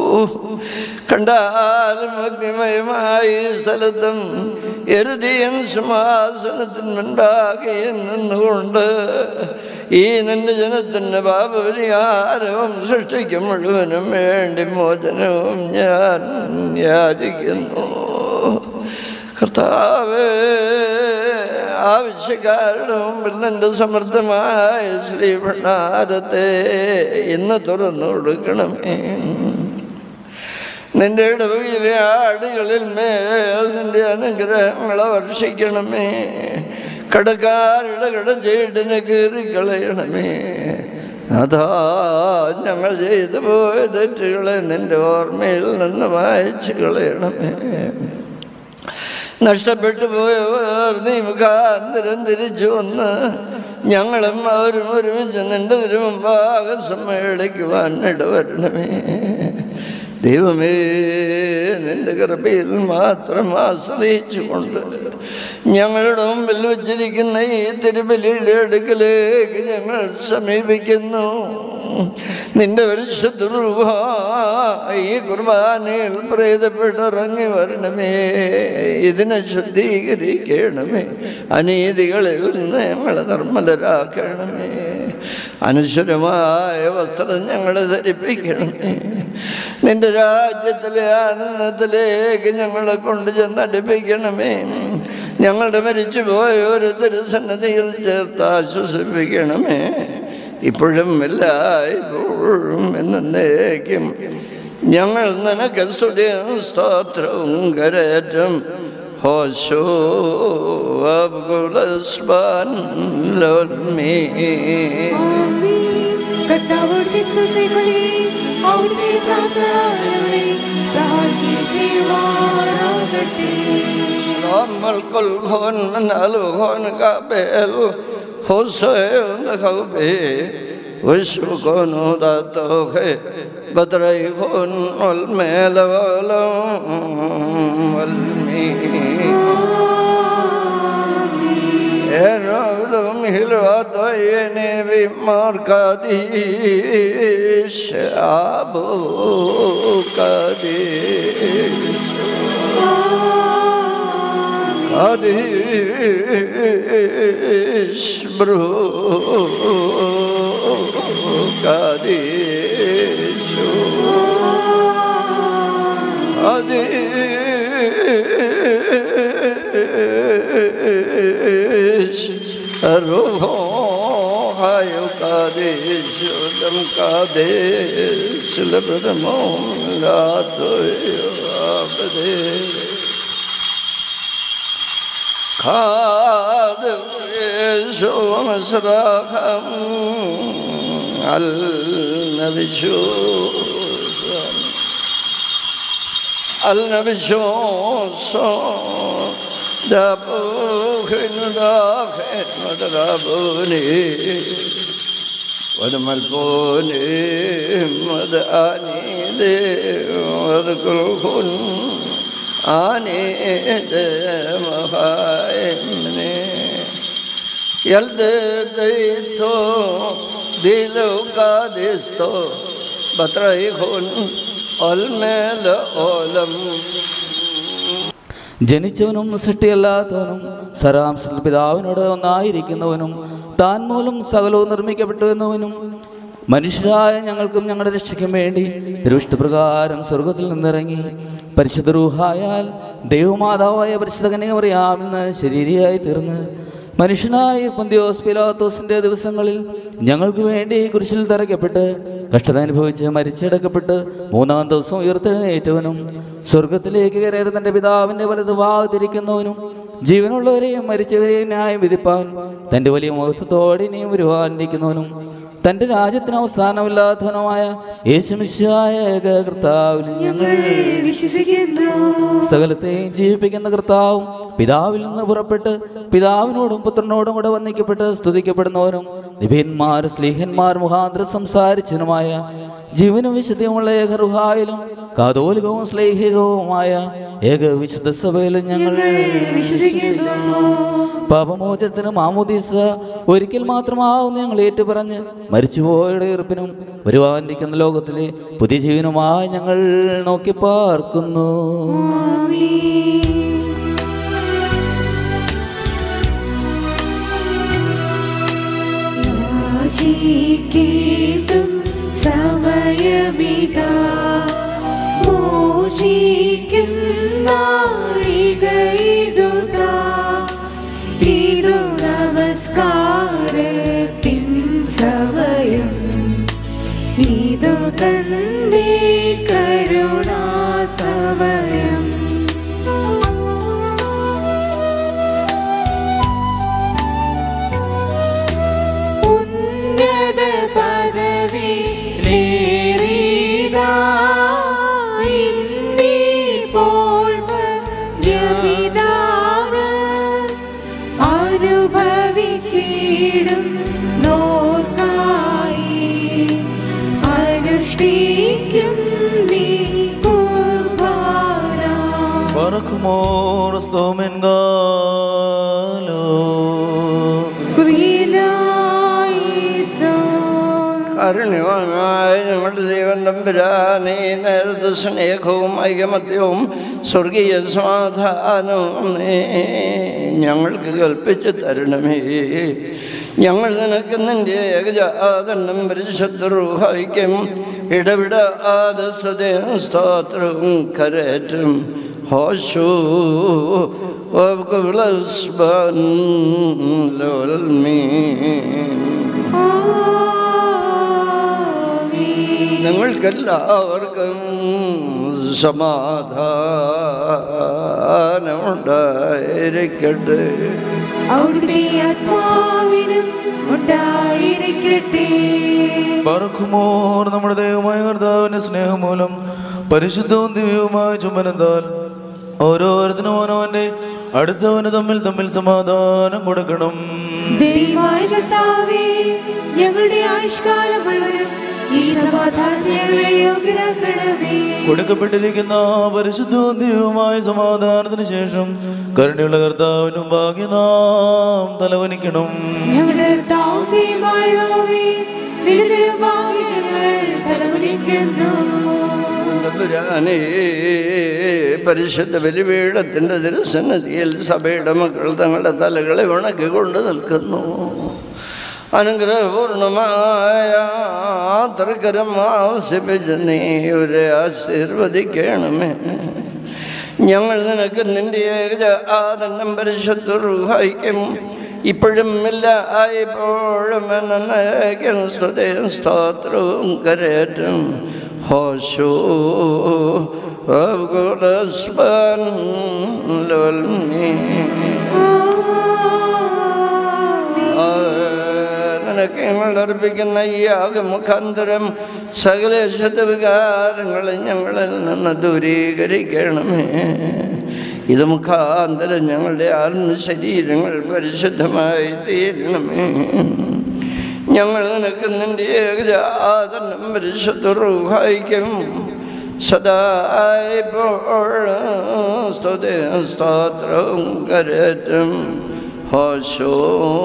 കണ്ടാലും അഗ്നിമയമായ ഈ സ്ഥലത്തും എരുതിയൻ സിംഹാസനത്തിന് മുൻപാകെ നിന്നുകൊണ്ട് ഈ നിന്റെ ജനത്തിൻ്റെ പാപപരിഹാരവും സൃഷ്ടിക്കും മുഴുവനും വേണ്ടി മോചനവും ഞാൻ യാചിക്കുന്നു കർത്താവ് ആവശ്യക്കാരുടെ മുമ്പിൽ നിന്റെ സമൃദ്ധമായ ശ്രീഭണ്ണാരത്തെ ഇന്ന് തുറന്നു കൊടുക്കണമേ നിന്റെ ഇടവയിലെ ആടുകളിൽ മേൽ നിന്റെ അനുഗ്രഹങ്ങളെ വർഷിക്കണമേ കടക്കാരുടെ കടച്ചേട്ടിനെ കീറിക്കളയണമേ അതാ ഞങ്ങൾ ചെയ്തു പോയ തെറ്റുകളെ നിന്റെ ഓർമ്മയിൽ നിന്ന് വായിച്ചു കളയണമേ നഷ്ടപ്പെട്ടു പോയവർ നീ മുഖാന്തരം തിരിച്ചു വന്ന് ഞങ്ങളും അവരും ഒരുമിച്ച് നിന്റെ തിരുമുമ്പാകെ സമ്മേളിക്കുവാൻ ഇടവരണമേ ദൈവമേ നിന്റെ കൃപയിൽ മാത്രം ആശ്രയിച്ചുകൊണ്ട് ഞങ്ങളുടെ മുമ്പിൽ വച്ചിരിക്കുന്ന ഈ തിരുബലിയുടെ അടുക്കലേക്ക് ഞങ്ങൾ സമീപിക്കുന്നു നിന്റെ പരിശുദ്ധ രൂപ ഈ കുർബാനയിൽ പ്രേതപ്പെട്ടിറങ്ങി വരണമേ ഇതിനെ ശുദ്ധീകരിക്കണമേ അനീതികളിൽ നിന്ന് ഞങ്ങളെ നിർമ്മലരാക്കണമേ അനശ്വരമായ വസ്ത്രം ഞങ്ങളെ ധരിപ്പിക്കണമേ നിന്റെ രാജ്യത്തിലെ ആനന്ദത്തിലേക്ക് ഞങ്ങളെ കൊണ്ട് ചെന്നടിപ്പിക്കണമേ ഞങ്ങളുടെ മരിച്ചു പോയ ഒരു തിരുസന്നതിയിൽ ചേർത്ത് ആശ്വസിപ്പിക്കണമേ ഇപ്പോഴും എല്ലായ്പ്പോഴും എന്നേക്കും ഞങ്ങൾ നിനക്ക് സ്തുതിയും സ്തോത്രവും കരേറ്റം ഹോശോ അബ്ഗുലസ്ബാൻ ലോൽമീ ആമീൻ. കർത്താവോട് സ്തുതികളെ അവിടുത്തെ പ്രാർത്ഥനകളെ പ്രാർത്ഥിച്ചുവാനാകട്ടെ. الملك الكون من الكون قابل حسين خوفي وشكون ذاته بدريخون والميل والم والمين എറോദം ഹിൽവാതയനെ വിമാർക്കാദീശ് ആബോ കാദീശ് കാദീശ് ബ്രോ കാദീശ് കാദീശ് അരോഹായ കാദീശ് ഉദം കാദീശ് ലബ്രമോ ലാത്തോയോ ആബദേ خادم مسرخم النبي شو النبي شو دابوخن داخن مدرابوني ودملبوني مداني دي ودكلخن آنيد مخايمني يلديتو ديلو قادستو بطريخون الميل أولم ജനിച്ചവനും സൃഷ്ടിയല്ലാത്തവനും സരാംശത്തിൽ പിതാവിനോട് ഒന്നായിരിക്കുന്നവനും താൻ മൂലം സകലവും നിർമ്മിക്കപ്പെട്ടു എന്നവനും മനുഷ്യരായ ഞങ്ങൾക്കും ഞങ്ങളുടെ രക്ഷയ്ക്കും വേണ്ടി തിരുവിഷ്ടപ്രകാരം സ്വർഗത്തിൽ നിന്നിറങ്ങി പരിശുദ്ധ റൂഹായാൽ ദൈവമാതാവായ പരിശുദ്ധ കന്യകമറിയാമിൽ നിന്ന് ശരീരിയായി തീർന്ന് മനുഷ്യനായ പൊന്തിയോസ് പിലാത്തോസിന്റെ ദിവസങ്ങളിൽ ഞങ്ങൾക്ക് വേണ്ടി കുരിശിൽ തറയ്ക്കപ്പെട്ട് കഷ്ടത അനുഭവിച്ച് മരിച്ചടക്കപ്പെട്ട് മൂന്നാം ദിവസം ഉയർത്തെഴുന്നേറ്റവനും സ്വർഗത്തിലേക്ക് കയറിയ തന്റെ പിതാവിന്റെ വലത് ഭാഗത്തിരിക്കുന്നവനും ജീവനുള്ളവരെയും മരിച്ചവരെയും ന്യായം വിധിപ്പാൻ തന്റെ വലിയ മഹത്വത്തോടെ ഇനിയും വരുവാനിരിക്കുന്നവനും തന്റെ രാജ്യത്തിന് അവസാനമില്ലാത്തവനുമായ യേശുമിശായ ഏക കർത്താവിൽ ഞങ്ങൾ വിശ്വസിക്കുന്നു സകലത്തെയും ജീവിപ്പിക്കുന്ന കർത്താവും പിതാവിൽ നിന്ന് പുറപ്പെട്ട് പിതാവിനോടും പുത്രനോടും കൂടെ വന്ദിക്കപ്പെട്ട് സ്തുതിക്കപ്പെടുന്നവനും നിഭിന്മാർ സ്ലീഹന്മാർ മുഖാന്തരം സംസാരിച്ചനുമായ ജീവനും വിശുദ്ധിയുമുള്ള ഏകറുഹായിലും കാതോലികവും സ്ലേഹികവുമായ ഏക വിശുദ്ധ സഭയിലും ഞങ്ങൾ വിശ്വസിക്കുന്നു പാപമോചനത്തിന് മാമോദീസ ഒരിക്കൽ മാത്രമാവുന്ന ഞങ്ങൾ ഏറ്റുപറഞ്ഞ് മരിച്ചുപോയുടെ ഈർപ്പിനും വരുവാനിരിക്കുന്ന ലോകത്തിലെ പുതിയ ജീവനുമായി ഞങ്ങൾ നോക്കി പാർക്കുന്നു ആമീൻ യാചിക്കേണ്ടും സമയമിതാ മോഷിക്കും നാഴികയിതുതാ ഇതു നമസ്കാരത്തിൻ സമയം ഇതു തന്നെ കരുണാ സമയം ഉന്നത പദവി ഇന്നിപ്പോൾ വന്യപിതാവ് അനുഭവിച്ചിടും നോർക്കായി അനുഷ്ഠിക്കും നീ കുർബാന Barakmor Stomenga കാരുണ്യവാനായ ഞങ്ങളുടെ ദൈവം തമ്പുരാനെ ഈ നേരത്തെ സ്നേഹവും ഐകമത്യവും സ്വർഗീയ സമാധാനവും നീ ഞങ്ങൾക്ക് കൽപ്പിച്ചു തരണമേ ഞങ്ങൾ നിനക്ക് നിന്റെ ഏകജാതണ്ണം പരിശുദ്ധ ഇടവിടാതെ സ്തുതിയും സ്തോത്രവും കരേറ്റും ഹോശു ഞങ്ങൾക്കെല്ലാവർക്കും സമാധാനമുണ്ടായിരിക്കട്ടെ അവിടുത്തെ ആത്മാവിനും ഉണ്ടായിരിക്കട്ടെ പറക്കുമോർ നമ്മുടെ ദൈവമായ കർത്താവിന്റെ സ്നേഹം മൂലം പരിശുദ്ധവും ദിവ്യവുമായ ചുമനന്താൽ ഓരോരുത്തരും ഓരോന്റെ അടുത്തവന് തമ്മിൽ തമ്മിൽ സമാധാനം കൊടുക്കണം ദൈവമായ കർത്താവേ ഞങ്ങളുടെ ആയുഷ്കാലം മുഴുവനും ഈ സമാധാനത്തെ ഞങ്ങളെ യോഗ്യരാക്കണമേ കൊടുക്കപ്പെട്ടിരിക്കുന്ന പരിശുദ്ധവും ദിവ്യവുമായ സമാധാനത്തിന് ശേഷം കരുണയുള്ള കർത്താവിനും ഭാഗ്യനാം തലവനിക്കണം ഞങ്ങളുടെ കർത്താവും ദൈവമായുള്ളവേ നിരന്തരമായി ഞങ്ങൾ തലകുനിക്കുന്നു തമ്പുരാനേ പരിശുദ്ധ ബലിപീഠത്തിൻ്റെ തിരുസന്നിധിയിൽ സഭയുടെ മക്കൾ തങ്ങളുടെ തലകളെ ഉണക്കിക്കൊണ്ട് നിൽക്കുന്നു അനുഗ്രഹപൂർണമായ തൃക്കരം ആസിപ്പിച്ച് നീ ഒരു ആശീർവദിക്കണമേ ഞങ്ങൾ നിനക്ക് നിന്റെ ഏകജാതന്നം പരിശുദ്ധം ഇപ്പോഴും ഇല്ല ഇപ്പോഴും എന്നേക്കും സ്തുതിയും സ്തോത്രവും കരേറ്റും ഹോശോ നിനക്ക് ഞങ്ങൾ അർപ്പിക്കുന്ന ഈ ആകമുഖാന്തരം സകല ശതവികാരങ്ങളും ഞങ്ങളിൽ നിന്ന് ദൂരീകരിക്കണമേ ഇത് മുഖാന്തരം ഞങ്ങളുടെ ആത്മശരീരങ്ങൾ പരിശുദ്ധമായി തീരണമേ ഞങ്ങൾ നിനക്ക് നിന്റെ ഏകജാതനം പരിശുദ്ധ റൂഹായിക്കും സദാ സ്തുതിയും സ്തോത്രവും കരറ്റും ഹോശോ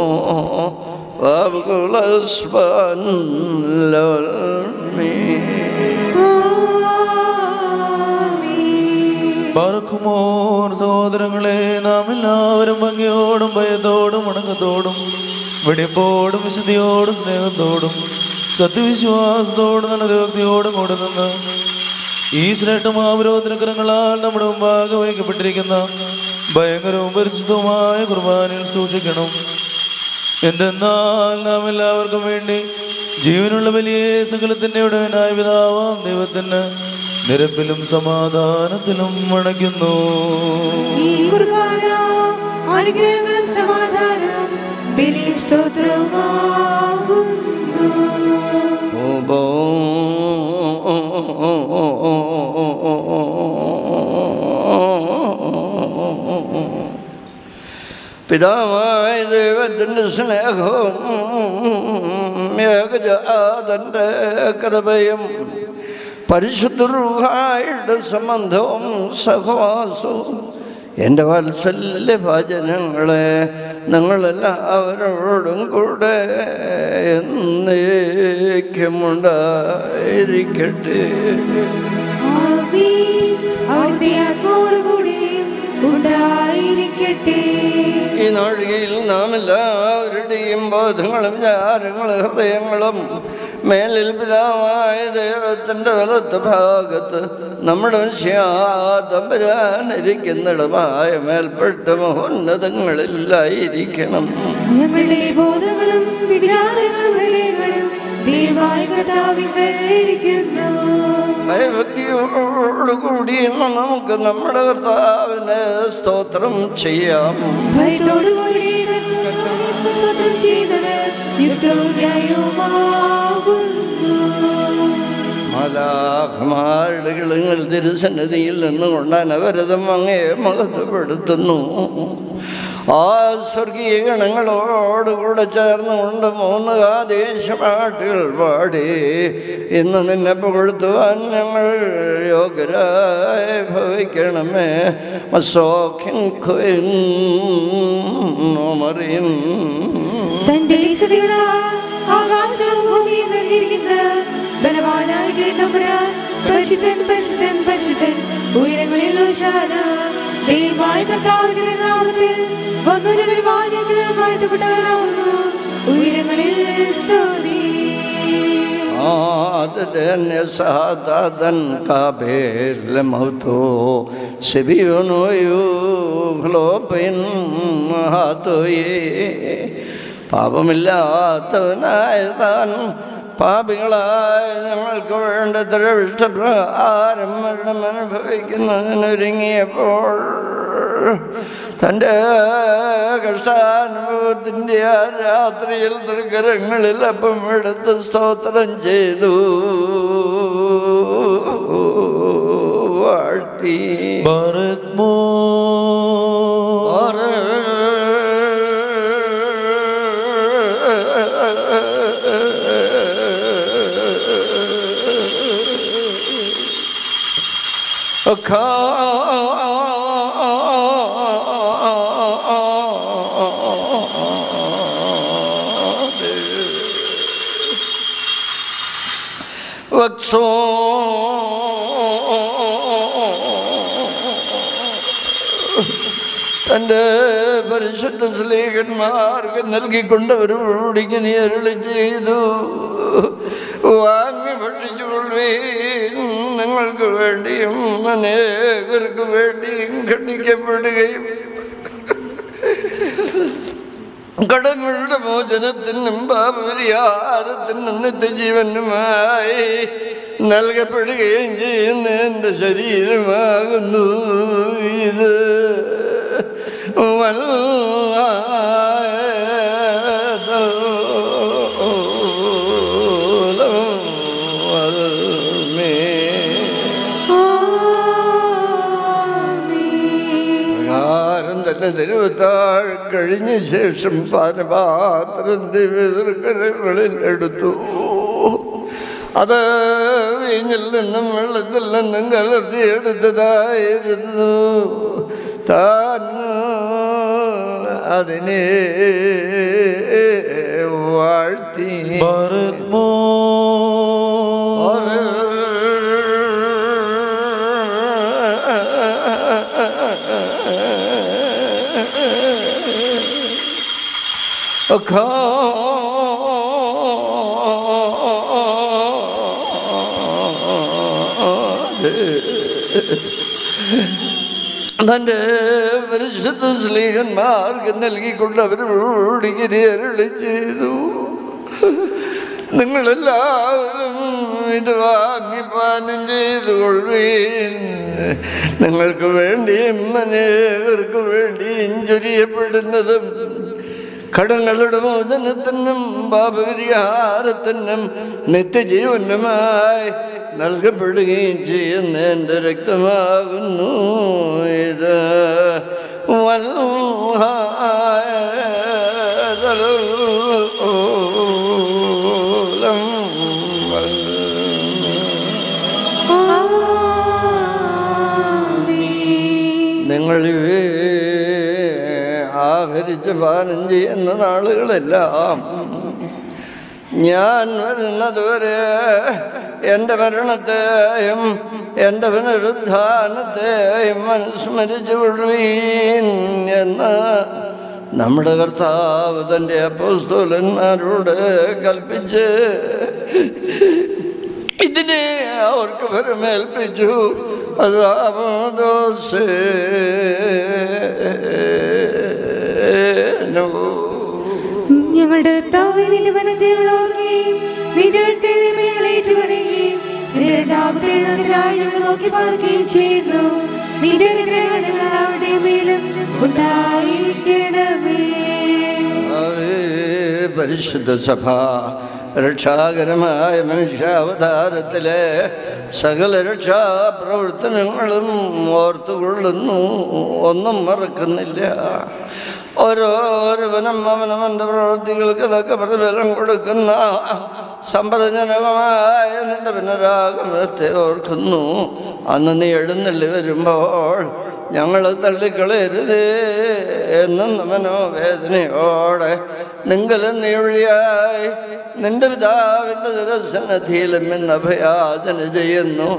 പറക്കുമോർ സഹോദരങ്ങളെ നാം എല്ലാവരും ഭംഗിയോടും ഭയത്തോടും ഉണക്കത്തോടും വെടിപ്പോടും വിശുദ്ധിയോടും സ്നേഹത്തോടും സത്യവിശ്വാസത്തോടും നല്ല ഭക്തിയോടും കൂടെ നിന്ന് ഈ ശ്രേഷ്ഠമാപരോധനകരങ്ങളാൽ നമ്മുടെ മുമ്പാകെ വഹിക്കപ്പെട്ടിരിക്കുന്ന ഭയങ്കരവും പരിശുദ്ധവുമായ കുർബാനയിൽ സൂക്ഷിക്കണം എന്തെന്നാൽ നാം എല്ലാവർക്കും വേണ്ടി ജീവനുള്ള വലിയ സകലത്തിന്റെ ഉടനായ പിതാവാം ദൈവത്തിന് നിരപ്പിലും സമാധാനത്തിലും അണയ്ക്കുന്നു ഈ കുർബാന അനുഗ്രഹങ്ങളും സമാധാനവും ബലിയും സ്തോത്രവുമാകുന്നു പിതാവായ ദൈവത്തിൻ്റെ സ്നേഹവും ഏകജാതൻ്റെ കൃപയും പരിശുദ്ധരുടെ സംബന്ധവും സഹവാസവും എൻ്റെ വാത്സല്യ ഭജനങ്ങളെ നിങ്ങളെല്ലാവരോടും കൂടെ എന്നേക്കുമുണ്ടായിരിക്കട്ടെ ആമീൻ. അവിടുത്തെ ആത്മാവോടുകൂടിയും ഉണ്ടായിരിക്കട്ടെ ഈ നാഴികയിൽ നാം എല്ലാവരുടെയും ബോധങ്ങളും വിചാരങ്ങളും ഹൃദയങ്ങളും മേലിൽ പിതാവായ ദൈവത്തിൻ്റെ വലത്ത് ഭാഗത്ത് നമ്മുടെ തമ്പുരാനിരിക്കുന്നിടമായ മേൽപ്പെട്ട മഹോന്നതങ്ങളിലായിരിക്കണം ഞങ്ങളുടെ ബോധങ്ങളും വിചാരങ്ങളും ഹൃദയങ്ങളും ദൈവമായ കർത്താവിങ്കൽ ഇരിക്കുന്നു ഭയഭക്തിയോടുകൂടി ഇന്ന് നമുക്ക് നമ്മുടെ കർത്താവിന് സ്തോത്രം ചെയ്യാം ഭയത്തോടുകൂടി സ്തോത്രം ചെയ്തത് യുക്തവും ന്യായവുമാകുന്നു മാലാഖമാരുടെ കിളങ്ങൾ തിരുസന്നിധിയിൽ നിന്നുകൊണ്ട് അനവരതം അങ്ങേ മഹത്വപ്പെടുത്തുന്നു ആ സ്വർഗീയ ഗണങ്ങളോടുകൂടെ ചേർന്നുകൊണ്ട് മൂന്ന് ആദേശപാട്ടുകൾ പാടി ഇന്ന് നിന്നെ പുകഴ്ത്തുവാൻ ഞങ്ങൾ യോഗ്യരായി ഭവിക്കണമേ മസോഖിൻ ഖുയിൻ മറിയും തന്റെ ലിഖിതങ്ങളാൽ ആകാശവും ഭൂമിയും നിറഞ്ഞിരിക്കുന്ന തമ്പുരാൻ പരിശുദ്ധൻ പരിശുദ്ധൻ പരിശുദ്ധൻ ഉയരങ്ങളിൽ ഓശാന ദൈവമായ കർത്താവിന്റെ നാമത്തിൽ വന്നൊരുവൻ വാചകത്തിൽ വാഴ്ത്തപ്പെട്ടവനാവുന്നു ഉയരങ്ങളിൽ സ്തുതി عادن سعادن كابير لموتو سبيون യൂഹ്ലോപിൻ ഹാത്തോയേ പാപമില്ലാത്തവനായ താൻ പാപികളായ ഞങ്ങൾക്ക് വേണ്ട ഇഷ്ടപ്രകാരം മരണം അനുഭവിക്കുന്നതിനൊരുങ്ങിയപ്പോൾ തൻ്റെ കഷ്ടാനുഭവത്തിൻ്റെ ആ രാത്രിയിൽ തൃക്കരങ്ങളിൽ അപ്പം എടുത്ത് സ്തോത്രം ചെയ്തു വാഴ്ത്തി ബറക്മോ വത്സോ തൻ്റെ പരിശുദ്ധ സ്ലീഹന്മാർക്ക് നൽകിക്കൊണ്ടവരോട് ഇങ്ങനെ അരുളി ചെയ്തു വാങ്ങി ഭക്ഷിച്ചുകൊള്ളുവീൻ നിങ്ങൾക്ക് വേണ്ടിയും അനേകർക്ക് വേണ്ടിയും ഖണ്ഡിക്കപ്പെടുകയും കടങ്ങളുടെ മോചനത്തിനും പാപപരിഹാരത്തിനും നിത്യജീവനുമായി നൽകപ്പെടുകയും ചെയ്യുന്ന എൻ്റെ ശരീരമാകുന്നു ഇത് പ്രകാരം തന്നെ തിരുവത്താൾ കഴിഞ്ഞ ശേഷം പാനപാത്രം ദിവ്യതൃക്കരകളിൽ എടുത്തു അത് വീഞ്ഞിൽ നിന്നും വെള്ളത്തിൽ നിന്നും കലർത്തിയെടുത്തതായിരുന്നു താൻ അതിനെ വാഴ്ത്തി ബറക്മോ തൻ്റെ പരിശുദ്ധ സ്ലീഹന്മാർക്ക് നൽകിക്കൊണ്ട് അവരോട് ഇങ്ങനെ അരുളി ചെയ്തു നിങ്ങളെല്ലാവരും ഇത് വാങ്ങി പാനം ചെയ്തു കൊള്ളുവീൻ നിങ്ങൾക്ക് വേണ്ടിയും അനേകർക്ക് വേണ്ടിയും ചൊരിയപ്പെടുന്നതും കടങ്ങളുടെ മോചനത്തിനും പാപപരിഹാരത്തിനും നിത്യജീവനുമായി നൽകപ്പെടുകയും ചെയ്യുന്ന എൻ്റെ രക്തമാകുന്നു ഇത് നിങ്ങൾ ആഹരിച്ച് പാനം ചെയ്യുന്ന നാളുകളെല്ലാം ഞാൻ വരുന്നതുവരെ എൻ്റെ മരണത്തെയും എൻ്റെ പുനരുദ്ധാനത്തെയും അനുസ്മരിച്ചു കൊള്ളുവീൻ എന്ന് നമ്മുടെ കർത്താവ് തൻ്റെ അപ്പോസ്തോലന്മാരോട് കൽപ്പിച്ച് ഇതിനെ അവർക്ക് ഫലമേൽപ്പിച്ചു അതാമോദോസേ ഞങ്ങളുടെ കർത്താവേ, നിന്റെ വനതകൾ ഓർക്കുകയും നിന്റെ അടുത്തേക്ക് ഏറ്റുപറയുകയും നിന്റെ രണ്ടാമത്തെ എണ്ണത്തിനായി ഞങ്ങൾ നോക്കി പാർക്കുകയും ചെയ്യുന്നു നിന്റെ അനുഗ്രഹങ്ങൾ എല്ലാവരുടെയും മേലും ഉണ്ടായിരിക്കണമേ കർത്താവേ, പരിശുദ്ധ സഭ രക്ഷാകരമായ മനുഷ്യാവതാരത്തിലെ സകല രക്ഷാ പ്രവർത്തനങ്ങളും ഓർത്തുകൊള്ളുന്നു ഒന്നും മറക്കുന്നില്ല ഓരോരുവനും അവനവൻ്റെ പ്രവൃത്തികൾക്ക് തക്ക പ്രതിഫലം കൊടുക്കുന്ന സമ്പദജനകമായ നിന്റെ പുനരാഗമനത്തെ ഓർക്കുന്നു അന്ന് നീ എഴുന്നള്ളി വരുമ്പോൾ ഞങ്ങൾ തള്ളിക്കളയരുതേ എന്ന മനോവേദനയോടെ നിങ്ങൾ നീഴിയായി നിന്റെ പിതാവിൻ്റെ ദരസന്നധിയിലും എന്ന് അഭയാചന ചെയ്യുന്നു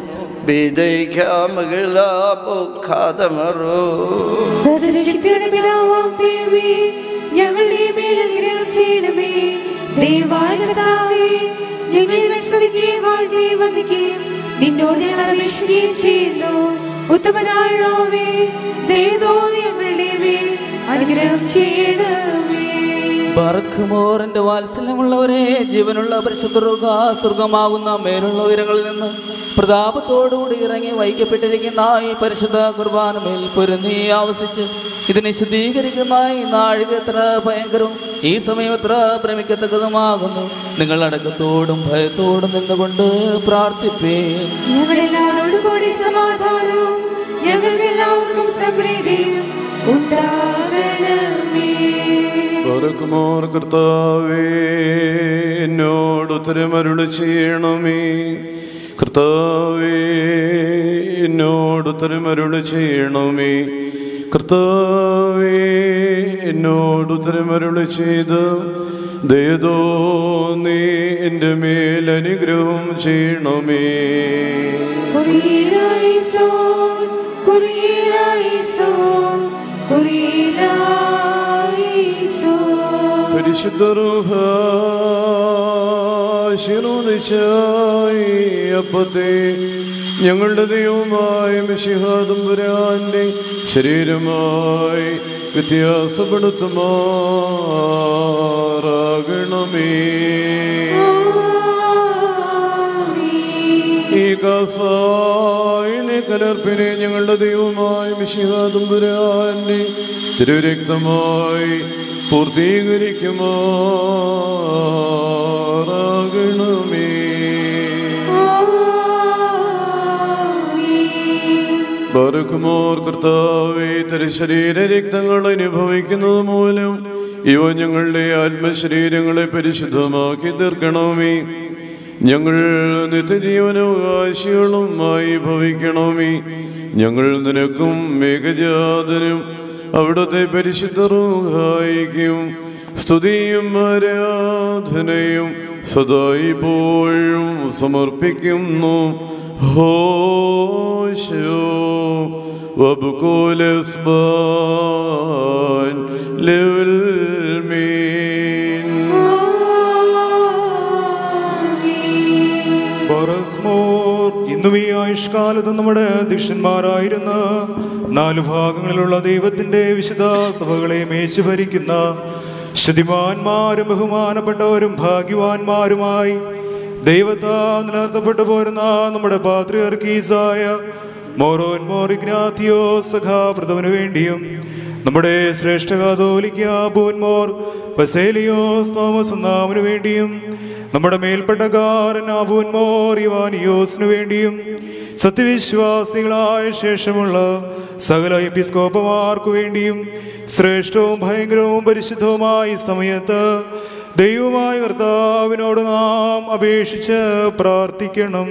ബീജയിക്കാമകിലാപുഖാതമറൂ സർവശക്തിയുടെ പിതാവാം ദൈവമേ, ഞങ്ങളുടെ മേൽ അനുഗ്രഹം ചെയ്യണമേ ദയവായ കർത്താവേ, ഞങ്ങളെ വിസ്മരിക്കുകയും വാഴ്ത്തുകയും വന്ദിക്കുകയും നിന്നോട് ഞങ്ങൾ അപേക്ഷിക്കുകയും ചെയ്യുന്നു ഉത്തമനായുള്ളവേ ദയതോന്നി ഞങ്ങളുടെ മേൽ അനുഗ്രഹം ചെയ്യണമേ ബർഖുമോറിന്റെ വാത്സല്യമുള്ളവരെ ജീവനുള്ള പരിശുദ്ധ സ്വർഗമാകുന്ന മേലുള്ള ഉയരങ്ങളിൽ നിന്ന് പ്രതാപത്തോടുകൂടി ഇറങ്ങി വഹിക്കപ്പെട്ടിരിക്കുന്ന ഈ പരിശുദ്ധ കുർബാന മേൽ പൊരുന്നി ആവസിച്ച് ഇതിനെ ശുദ്ധീകരിക്കുന്ന ഈ നാഴിക എത്ര ഭയങ്കരവും ഈ സമയം എത്ര ഭ്രമിക്കത്തക്കതുമാകുന്നു നിങ്ങൾ അടക്കത്തോടും ഭയത്തോടും നിന്നുകൊണ്ട് പ്രാർത്ഥിപ്പേ ഞങ്ങളെല്ലാവരോടും കൂടി സമാധാനവും ഞങ്ങൾക്ക് എല്ലാവർക്കും സമൃദ്ധിയും ഉണ്ടാകണമേ പറക്കുമോർ കർത്താവേ എന്നോട് ഉത്തരമരുളി ചെയ്യണമേ കർത്താവേ എന്നോട് ഉത്തരമരുളി ചെയ്യണമേ കർത്താവേ എന്നോട് ഉത്തരമരുളി ചെയ്ത് ദയതോ നീ എൻ്റെ മേൽ അനുഗ്രഹം ചെയ്യണമേ കുറിയിലായിസോൻ, കുറിയിലായിസോൻ, കുറിയിലായിസോൻ. പരിശുദ്ധ ശിരോദിച്ചായി അപ്പത്തെ ഞങ്ങളുടെ ദൈവമായ മിശിഹാദംബുരാന്റെ ശരീരമായി വ്യത്യാസപ്പെടുത്തുമാറാകണമേ ഈ കാസായിലെ കലർപ്പിനെ ഞങ്ങളുടെ ദൈവമായ മിശിഹാദംബുരാന്റെ തിരുരക്തമായി പൂർത്തീകരിക്കുമാറാകണമേ ബറുക്കുമോർ കർത്താവേ തിരുശരീര രക്തങ്ങൾ അനുഭവിക്കുന്നത് മൂലം ഇവ ഞങ്ങളുടെ ആത്മശരീരങ്ങളെ പരിശുദ്ധമാക്കി തീർക്കണമേ ഞങ്ങൾ നിത്യജീവനവകാശികളുമായി ഭവിക്കണമേ ഞങ്ങൾ നിനക്കും മേഘജാതനും അവിടുത്തെ പരിശുദ്ധ റൂഹായിക്കും സ്തുതിയും ആരാധനയും സദായിപ്പോഴും സമർപ്പിക്കുന്നു ഹോശോ വബുക്കോലസ്ബാൻ ലെവൽ മീൻ ബറക്മോർ ഇന്നും ഈ ആയുഷ്കാലത്ത് നമ്മുടെ അധ്യക്ഷന്മാരായിരുന്ന നാല് ഭാഗങ്ങളിലുള്ള ദൈവത്തിന്റെ വിശുദ്ധ സഭകളെ മേച്ചു ഭരിക്കുന്ന ശുദ്ധിമാന്മാരും ബഹുമാനപ്പെട്ടവരും ഭാഗ്യവാന്മാരുമായി ദൈവത്താ നിലനിർത്തപ്പെട്ടു പോരുന്ന നമ്മുടെ പാത്രിയർക്കീസായ മോറോൻ മോറിഗ്നാത്തിയോ സഖാപ്രഥമനു വേണ്ടിയും നമ്മുടെ ശ്രേഷ്ഠ കാതോലിക്ക ബോൻമോർ ബസേലിയോസ് തോമസ് ഒന്നാമനു വേണ്ടിയും നമ്മുടെ മേൽപ്പെട്ടക്കാരൻ അബൂൻമോർ ഇവാനിയോസിനു വേണ്ടിയും സത്യവിശ്വാസികളായ ശേഷമുള്ള സകല എപ്പിസ്കോപ്പമാർക്കു വേണ്ടിയും ശ്രേഷ്ഠവും ഭയങ്കരവും പരിശുദ്ധവുമായ ഈ സമയത്ത് ദൈവമായ കർത്താവിനോട് നാം അപേക്ഷിച്ച് പ്രാർത്ഥിക്കണം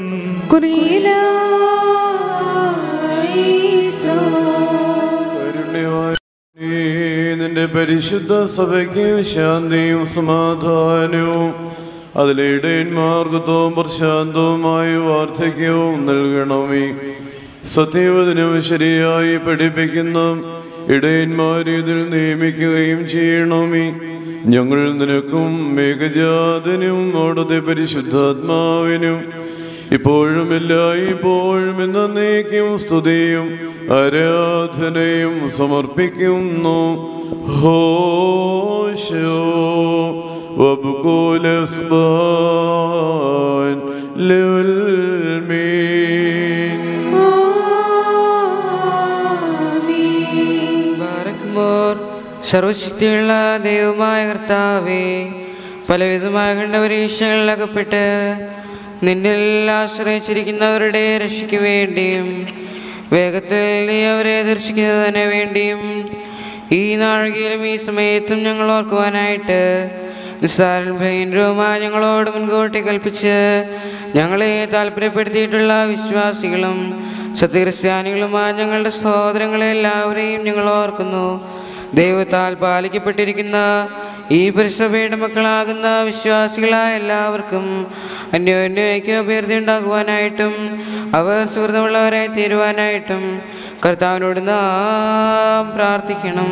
കരുണ്യവാൻ നീ നിന്റെ പരിശുദ്ധ സഭയ്ക്കും ശാന്തിയും സമാധാനവും അതിലെ ഇടയന്മാർഗത്വവും പ്രശാന്തവുമായ വാർദ്ധക്യവും നൽകണമേ സത്യവചനം ശരിയായി പഠിപ്പിക്കുന്ന ഇടയന്മാരെ ഇതിൽ നിയമിക്കുകയും ചെയ്യണമേ ഞങ്ങൾ നിനക്കും മേഘജാതനും അവിടുത്തെ പരിശുദ്ധാത്മാവിനും ഇപ്പോഴും എല്ലായ്പ്പോഴും എന്നേക്കും സ്തുതിയും ആരാധനയും സമർപ്പിക്കുന്നു ഹോശോ വബുക്കോലസ്ബാൻ ലെവൽ മീൻ ബാരക്മോർ സർവശക്തിയുള്ള ദൈവമായ കർത്താവേ പലവിധമായ കണ്ടപരീക്ഷകളിൽ അകപ്പെട്ട് നിന്നിൽ ആശ്രയിച്ചിരിക്കുന്നവരുടെ രക്ഷയ്ക്ക് വേണ്ടിയും വേഗത്തിൽ നീ അവരെ ദർശിക്കുന്നതിന് വേണ്ടിയും ഈ നാഴികയിലും ഈ സമയത്തും ഞങ്ങൾ ഓർക്കുവാനായിട്ട് നിസ്സാരൻ ഭയങ്കരവുമായ ഞങ്ങളോട് മുൻകൂട്ടി കൽപ്പിച്ച് ഞങ്ങളെ താല്പര്യപ്പെടുത്തിയിട്ടുള്ള വിശ്വാസികളും സത്യക്രിസ്ത്യാനികളുമായ ഞങ്ങളുടെ സഹോദരങ്ങളെ എല്ലാവരെയും ഞങ്ങൾ ഓർക്കുന്നു ദൈവത്താൽ പാലിക്കപ്പെട്ടിരിക്കുന്ന ഈ പരിസഭയുടെ മക്കളാകുന്ന വിശ്വാസികളായ എല്ലാവർക്കും അന്യോന്യയ്ക്ക് അഭ്യർത്ഥി ഉണ്ടാകുവാനായിട്ടും അവർ സുഹൃത്തുമുള്ളവരായി തീരുവാനായിട്ടും കർത്താവിനോട് നാം പ്രാർത്ഥിക്കണം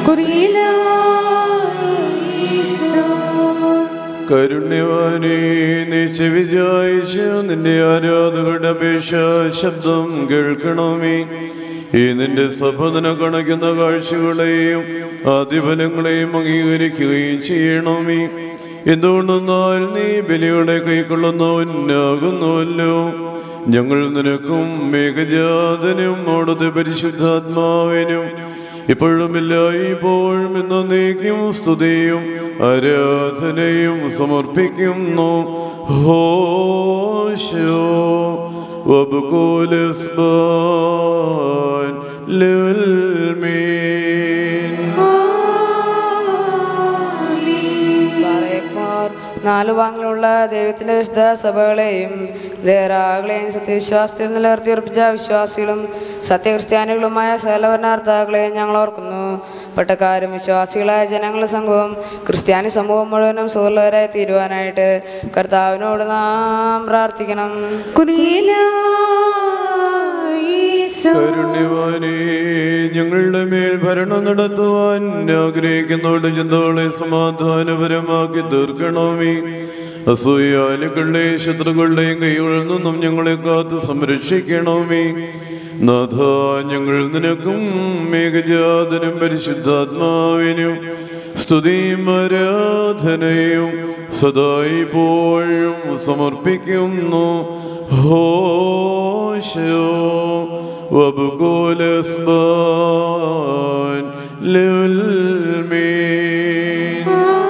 കരുണ്യവാനേ നീ ചെവിചായിച്ച് നിന്റെ ആരാധകരുടെ അപേക്ഷ ശബ്ദം കേൾക്കണമേ ഈ നിന്റെ സഭതന കണക്കുന്ന കാഴ്ചകളെയും ആദിഫലങ്ങളെയും അംഗീകരിക്കുകയും ചെയ്യണമേ എന്തുകൊണ്ടെന്നാൽ നീ ബലികളെ കൈക്കൊള്ളുന്നവനാകുന്നുവല്ലോ ഞങ്ങൾ നിനക്കും മേഘജാതനും അവിടുത്തെ പരിശുദ്ധാത്മാവിനും ഇപ്പോഴും എല്ലായ്പ്പോഴും എന്നേക്കും സ്തുതിയും ആരാധനയും സമർപ്പിക്കുന്നു ഹോശോ വബുകൂലസ്ബാൻ ലുൽമീൻ ബാലയന്മാർ നാലു വാങ്ങിലുള്ള ദൈവത്തിന്റെ വിശുദ്ധ സഭകളെയും ദേറാകളെയും സത്യവിശ്വാസത്തിൽ നിലനിർത്തിയുറപ്പിച്ച വിശ്വാസികളും സത്യക്രിസ്ത്യാനികളുമായ സകലവർണാർത്ഥാക്കളെയും ഞങ്ങൾ ഓർക്കുന്നു പട്ടക്കാരും വിശ്വാസികളായ ജനങ്ങളുടെ സംഘവും ക്രിസ്ത്യാനി സമൂഹം മുഴുവനും സുഖമുള്ളവരായി തീരുവാനായിട്ട് കർത്താവിനോട് നാം പ്രാർത്ഥിക്കണം കരുണ്യവാനേ ഞങ്ങളുടെ മേൽ ഭരണം നടത്തുവാൻ ആഗ്രഹിക്കുന്നവരുടെ ചിന്തകളെ സമാധാനപരമാക്കി തീർക്കണമേ അസൂയാലുകളുടെയും ശത്രുക്കളുടെയും കൈകളിൽ നിന്നും ഞങ്ങളെ കാത്ത് സംരക്ഷിക്കണമേ നാഥ ഞങ്ങൾ നിനക്കും മേഘജാതനും പരിശുദ്ധാത്മാവിനും സ്തുതിയും ആരാധനയും സദായിപ്പോഴും സമർപ്പിക്കുന്നു ഹോശോ വബുകൂലസ്ബാൻ ലുൽമീൻ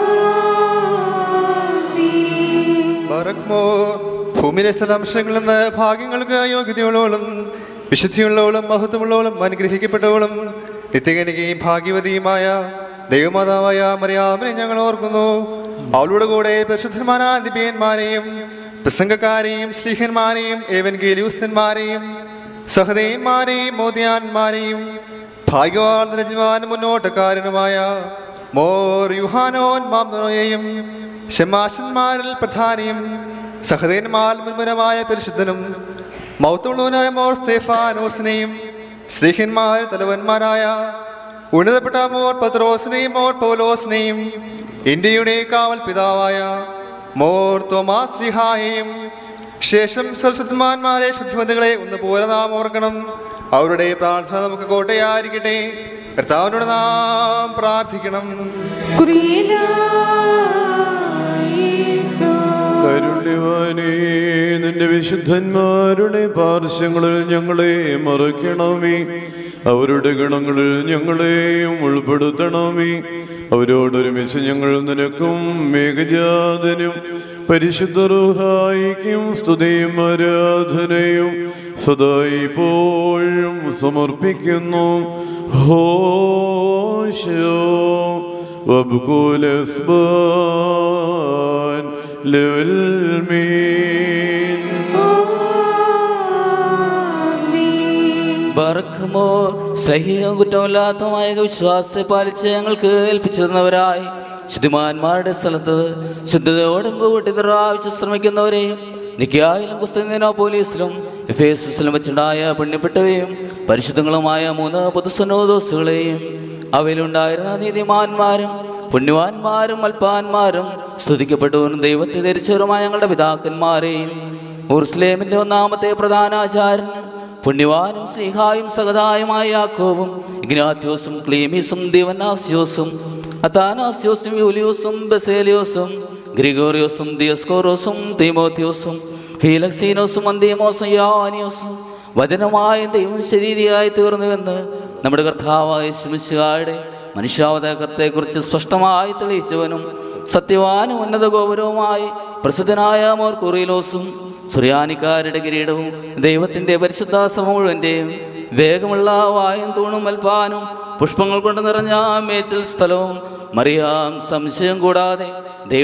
ബറക്മോ ഭൂമിയിലെ സ്ഥലാംശങ്ങളിൽ നിന്ന് ഭാഗ്യങ്ങൾക്ക് യോഗ്യതയുള്ളവളും വിശുദ്ധിയുള്ളവളും മഹത്വമുള്ളവളും അനുഗ്രഹിക്കപ്പെട്ടവളും നിത്യകനികയും ഭാഗ്യവതിയുമായ ദൈവമാതാവായ മറിയാമിനെ ഞങ്ങൾ ഓർക്കുന്നു അവളുടെ കൂടെ പരിശുദ്ധന്മാരായ ദിപ്യന്മാരെയും പ്രസംഗക്കാരെയും സ്ലീഹന്മാരെയും ഏവൻഗേലിയൂസ്തന്മാരെയും സഹദേന്മാരെയും മോദിയാന്മാരെയും ഭാഗ്യവാൻ രജമാൻ മുന്നോട്ടക്കാരനുമായ മോർ യുഹാനോൻ മാംനോയെയും ഷമാശന്മാരിൽ പ്രധാനിയും സഹദേന്മാർ മുൻപുരമായ പരിശുദ്ധനും മൗത്തുള്ളവനായ മോർ സ്തേഫാനോസിനെയും സ്ലീഹന്മാർ തലവന്മാരായ ഉന്നതപ്പെട്ട മോർ പത്രോസിനെയും മോർ പൗലോസിനെയും ഇന്ത്യയുടെ കാവൽ പിതാവായ മോർ തോമാസ് ലിഹായെയും ശേഷം സൽസത്മാന്മാരെ ശുദ്ധിമതികളെ ഒന്ന് പോലെ നാം ഓർക്കണം അവരുടെ പ്രാർത്ഥന നമുക്ക് കോട്ടയായിരിക്കട്ടെ കർത്താവിനോട് നാം പ്രാർത്ഥിക്കണം കരുണ്യവാനേ നിന്റെ വിശുദ്ധന്മാരുടെ പാർശ്വങ്ങളിൽ ഞങ്ങളെ മറയ്ക്കണമേ അവരുടെ ഗണങ്ങളിൽ ഞങ്ങളെയും ഉൾപ്പെടുത്തണമേ അവരോടൊരുമിച്ച് ഞങ്ങൾ നിനക്കും മേഘജാതനും പരിശുദ്ധ റുഹായിക്കും സ്തുതിയും ആരാധനയും സദായിപ്പോഴും സമർപ്പിക്കുന്നു ഹോശോ വബ്കുലസ്ബാൻ ലുൽമീൻ ബർഖമോ സഹിയും കുറ്റമില്ലാത്തമായ വിശ്വാസത്തെ പാലിച്ച് ഞങ്ങൾക്ക് ഏൽപ്പിച്ചു തന്നവരായി ശുദ്ധിമാന്മാരുടെ സ്ഥലത്ത് ശുദ്ധതയോടും കൂട്ടിതറാവിച്ച് ശ്രമിക്കുന്നവരെയും നിക്കായാലും കുസ്തീനോ പോലീസിലും എഫേസിലും വെച്ചുണ്ടായ പുണ്യപ്പെട്ടവയും പരിശുദ്ധങ്ങളുമായ മൂന്ന് പൊതുസനോദോസുകളെയും അവയിലുണ്ടായിരുന്ന നീതിമാന്മാരും പുണ്യവാന്മാരും അൽപ്പാന്മാരും സ്തുതിക്കപ്പെട്ടവരും ദൈവത്തെ ധരിച്ചവരുമായ ഞങ്ങളുടെ പിതാക്കന്മാരെയും ഉർസ്ലേമിന്റെ ഒന്നാമത്തെ പ്രധാനാചാര്യൻ പുണ്യവാനും സ്നേഹായും സഹതായുമായ യാക്കോവും ഇഗ്നാത്യോസും ക്ലീമീസും ദിവനാസ്യോസും അത്താനാസ്യോസും യൂലിയോസും ബസേലിയോസും ഗ്രിഗോറിയോസും ദിയസ്കോറോസും തീമോത്യോസും ഫീലക്സീനോസും അന്തിയമോസും യാനിയോസും വചനമായ ദൈവം ശരീരിയായി തീർന്നുവെന്ന് നമ്മുടെ കർത്താവായ ശുമിശുകായുടെ മനുഷ്യാവതാരത്തെക്കുറിച്ച് സ്പഷ്ടമായി തെളിയിച്ചവനും സത്യവാനും ഉന്നത ഗൗരവമായി പ്രസിദ്ധനായ മോർ കുറിയിലോസും സുറിയാനിക്കാരുടെ കിരീടവും ദൈവത്തിൻ്റെ പരിശുദ്ധാസമ മുഴുവൻ്റെയും വേഗമുള്ള വായും തൂണും മൽപ്പാനും പുഷ്പങ്ങൾ കൊണ്ട് നിറഞ്ഞ മേച്ചിൽ സ്ഥലവും മറിയാം സംശയം കൂടാതെ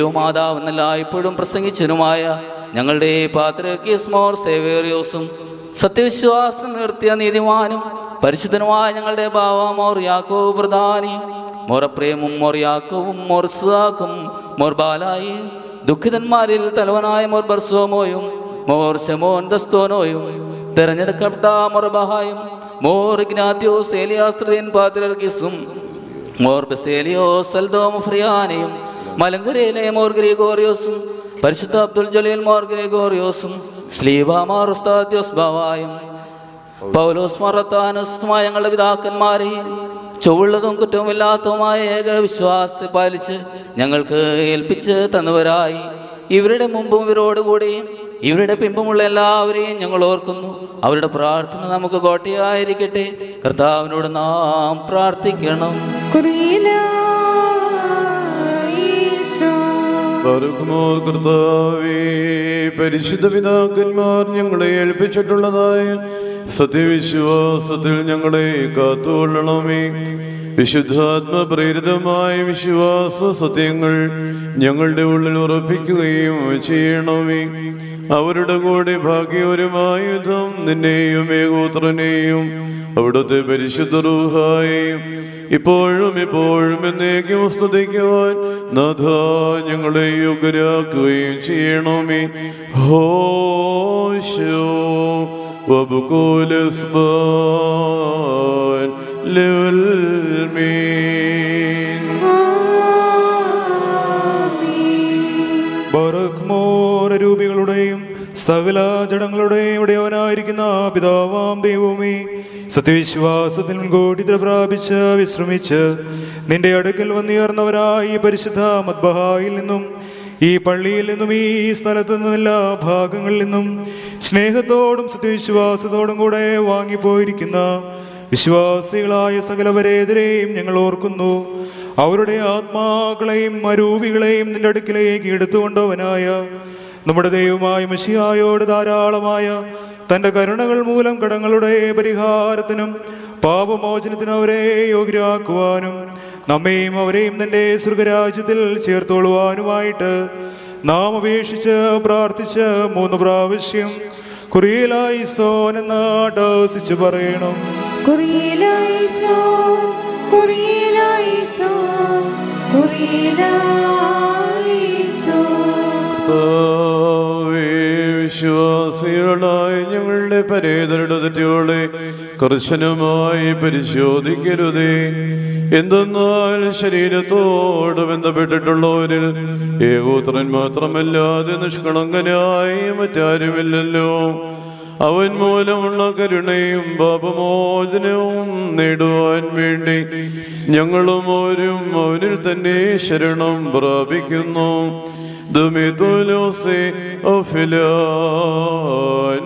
ദൈവമാതാവെന്നല്ല ഇപ്പോഴും പ്രസംഗിച്ചനുമായ ഞങ്ങളുടെ പാത്രക്കീസ് മോർ സേവേറിയോസും സത്യവിശ്വാസം നിർത്തിയ നീതിമാനും പരിശുദ്ധനുമായ ഞങ്ങളുടെ ബാവ മോർ യാക്കോവ് പ്രധാനി മോറപ്രേമും മോർ യാക്കോവും മോർ സുഹാക്കും മോർ ബാലായി ദുഃഖിതന്മാരിൽ തലവനായ മോർ ബർസോമോയും മോർ ശമോൻ ദസ്തോനോയും തെരഞ്ഞെടുക്കപ്പെട്ട മോർ ബഹായും മോർ ഇഗ്നാത്യോസ് ഏലിയാസ്ത്രദീൻ പാത്രർക്കിസും മോർ ബസേലിയോസ് സൽദോം ഫ്രിയാനയും മലങ്കരയിലെ മോർ ഗ്രിഗോറിയോസും പരിശുദ്ധ അബ്ദുൽ ജലീൽ മോർ ഗ്രിഗോറിയോസും സ്ലീബാമാർ ഉസ്താദ്യോസ് ബാവായും പൗലോസ് മറത്താനുസ്തുമായ ഞങ്ങളുടെ പിതാക്കന്മാരെ ചൊവ്വുള്ളതും കുറ്റവുമില്ലാത്തതുമായ ഏക വിശ്വാസത്തെ പാലിച്ച് ഞങ്ങൾക്ക് ഏൽപ്പിച്ച് തന്നവരായി ഇവരുടെ മുമ്പും ഇവരോടുകൂടി ഇവരുടെ പിമ്പുമുള്ള എല്ലാവരെയും ഞങ്ങൾ ഓർക്കുന്നു അവരുടെ പ്രാർത്ഥന നമുക്ക് കോട്ടയായിരിക്കട്ടെ കർത്താവിനോട് നാം പ്രാർത്ഥിക്കണം ബറുക്കുമോർ കർത്താവേ പരിശുദ്ധ പിതാക്കന്മാർ ഞങ്ങളെ ഏൽപ്പിച്ചിട്ടുള്ളതായ സത്യവിശ്വാസത്തിൽ ഞങ്ങളെ കാത്തുകൊള്ളണമേ വിശുദ്ധാത്മപ്രേരിതമായ വിശ്വാസ സത്യങ്ങൾ ഞങ്ങളുടെ ഉള്ളിൽ ഉറപ്പിക്കുകയും ചെയ്യണമേ അവരുടെ കൂടെ ഭാഗ്യപരമായ യുദ്ധം നിന്നെയും ഏകോത്രനെയും അവിടുത്തെ പരിശുദ്ധ റൂഹായെയും ഇപ്പോഴും എപ്പോഴും എന്നേക്കും സ്തുതിക്കുവാൻ നാഥ ഞങ്ങളെ യോഗ്യരാക്കുകയും ചെയ്യണമേ ഹോശോ വബുകൂലസ്ബാൻ ലെവൽമീൻ രൂപികളുടെയും സകല ജഡങ്ങളുടെയും ഇടയവനായിരിക്കുന്ന പിതാവാം ദൈവമേ സത്യവിശ്വാസത്തിൽ മുൻകൂട്ടി പ്രാപിച്ച് വിശ്രമിച്ച് നിന്റെ അടുക്കൽ വന്നുയർന്നവരായി ഈ പരിശുദ്ധ മദ്ബഹായിൽ നിന്നും ഈ പള്ളിയിൽ നിന്നും ഈ സ്ഥലത്തു നിന്നും എല്ലാ ഭാഗങ്ങളിൽ നിന്നും സ്നേഹത്തോടും സത്യവിശ്വാസത്തോടും കൂടെ വാങ്ങിപ്പോയിരിക്കുന്ന വിശ്വാസികളായ സകലവരെതിരെയും ഞങ്ങൾ ഓർക്കുന്നു അവരുടെ ആത്മാക്കളെയും അരൂപികളെയും നിന്റെ അടുക്കിലേക്ക് എടുത്തുകൊണ്ടവനായ നമ്മുടെ ദൈവമായ മഷിയായോട് ധാരാളമായ തന്റെ കരുണകൾ മൂലം കടങ്ങളുടെ പരിഹാരത്തിനും പാപമോചനത്തിനും അവരെ യോഗ്യരാക്കുവാനും നമ്മെയും അവരെയും തന്റെ സ്വർഗരാജ്യത്തിൽ ചേർത്തോളുവാനുമായിട്ട് നാം അപേക്ഷിച്ച് പ്രാർത്ഥിച്ച് മൂന്ന് പ്രാവശ്യം കുറിയലായി സോൻ എന്നാട്ടാസിച്ച് പറയണം കുറിയിലായിസോ, കുറിയിലായിസോ, കുറിയിലായിസോ. കർത്താവേ, വിശ്വാസികളായ ഞങ്ങളുടെ പരേതരുടെ തെറ്റുകളെ കർശനമായി പരിശോധിക്കരുതേ എന്തെന്നാൽ ശരീരത്തോട് ബന്ധപ്പെട്ടിട്ടുള്ളവരിൽ ഏകോത്രൻ മാത്രമല്ലാതെ നിഷ്കളങ്കനായി മറ്റാരുമില്ലല്ലോ അവൻ മൂലമുള്ള കരുണയും പാപമോചനവും നേടുവാൻ വേണ്ടി ഞങ്ങളും ഓരും അവനിൽ തന്നെ ശരണം പ്രാപിക്കുന്നു ദമിതുലോസെ ഒഫിലാൻ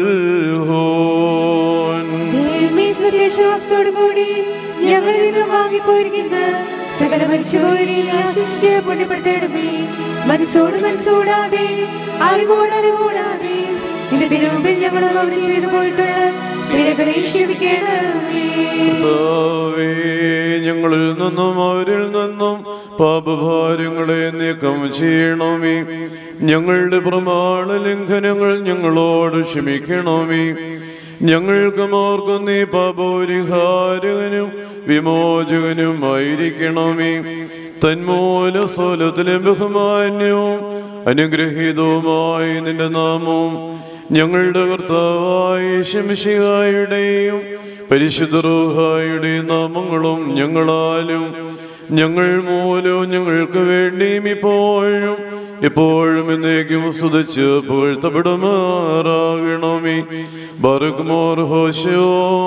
വൽഹോൻ ദൈവമേ, സത്യവിശ്വാസത്തോടു കൂടി ഞങ്ങളിൽ നിന്ന് വാങ്ങിപ്പോയിരിക്കുന്ന സകല മനുഷ്യരെയും ആശിച്ച് പുണ്യപ്പെടുത്തണമേ മനസ്സോട് മനസ്സോടാതെ അറിവോട് അറിവോടാതെ നിന്റെ തിരുമുമ്പിൽ ഞങ്ങൾ അവർ ചെയ്തു പോയിട്ടുള്ള പിഴകളെ ക്ഷമിക്കണമേ കർത്താവേ, ഞങ്ങളിൽ നിന്നും അവരിൽ നിന്നും പാപഭാരങ്ങളെ നീക്കം ചെയ്യണമേ ഞങ്ങളുടെ പ്രമാണ ലംഘനങ്ങൾ ഞങ്ങളോട് ക്ഷമിക്കണമേ ഞങ്ങൾക്കും ഓർക്കും നീ പാപപരിഹാരകനും വിമോചകനും ആയിരിക്കണമേ തന്മൂല സ്വലത്തിലും ബഹുമാന്യവും അനുഗ്രഹീതവുമായി നിന്റെ നാമവും ഞങ്ങളുടെ കർത്താവായ ശംശികായുടെയും പരിശുദ്ധ റൂഹായുടെയും നാമങ്ങളും ഞങ്ങളാലും ഞങ്ങൾ മൂലവും ഞങ്ങൾക്ക് വേണ്ടിയും ഇപ്പോഴും എപ്പോഴും എന്നേക്കും സ്തുതിച്ച് പുകഴ്ത്തപ്പെടുമാറാകണമേ ബറുക്മോർ ഹോശോ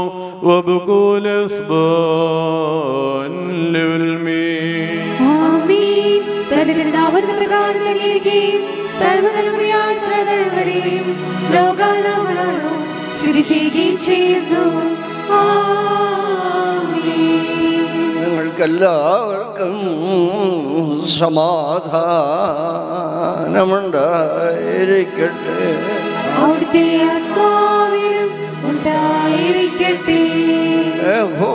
വബുകൂലസ്ബാൻ ലിവൽമീ ആമീൻ. തന്റെ പിതാവിന്റെ പ്രകാരം തന്നെയിരിക്കുകയും സർവ്വതലമുറയായ സകലവരെയും ലോകാലോകളോളം സ്ഥിതി ചെയ്യുകയും ചെയ്യുന്നു ആമീൻ. നിങ്ങൾക്കെല്ലാവർക്കും സമാധാനമുണ്ടായിരിക്കട്ടെ അവിടുത്തെ ആത്മാവിനും ഉണ്ടായിരിക്കട്ടെ ഏഹോ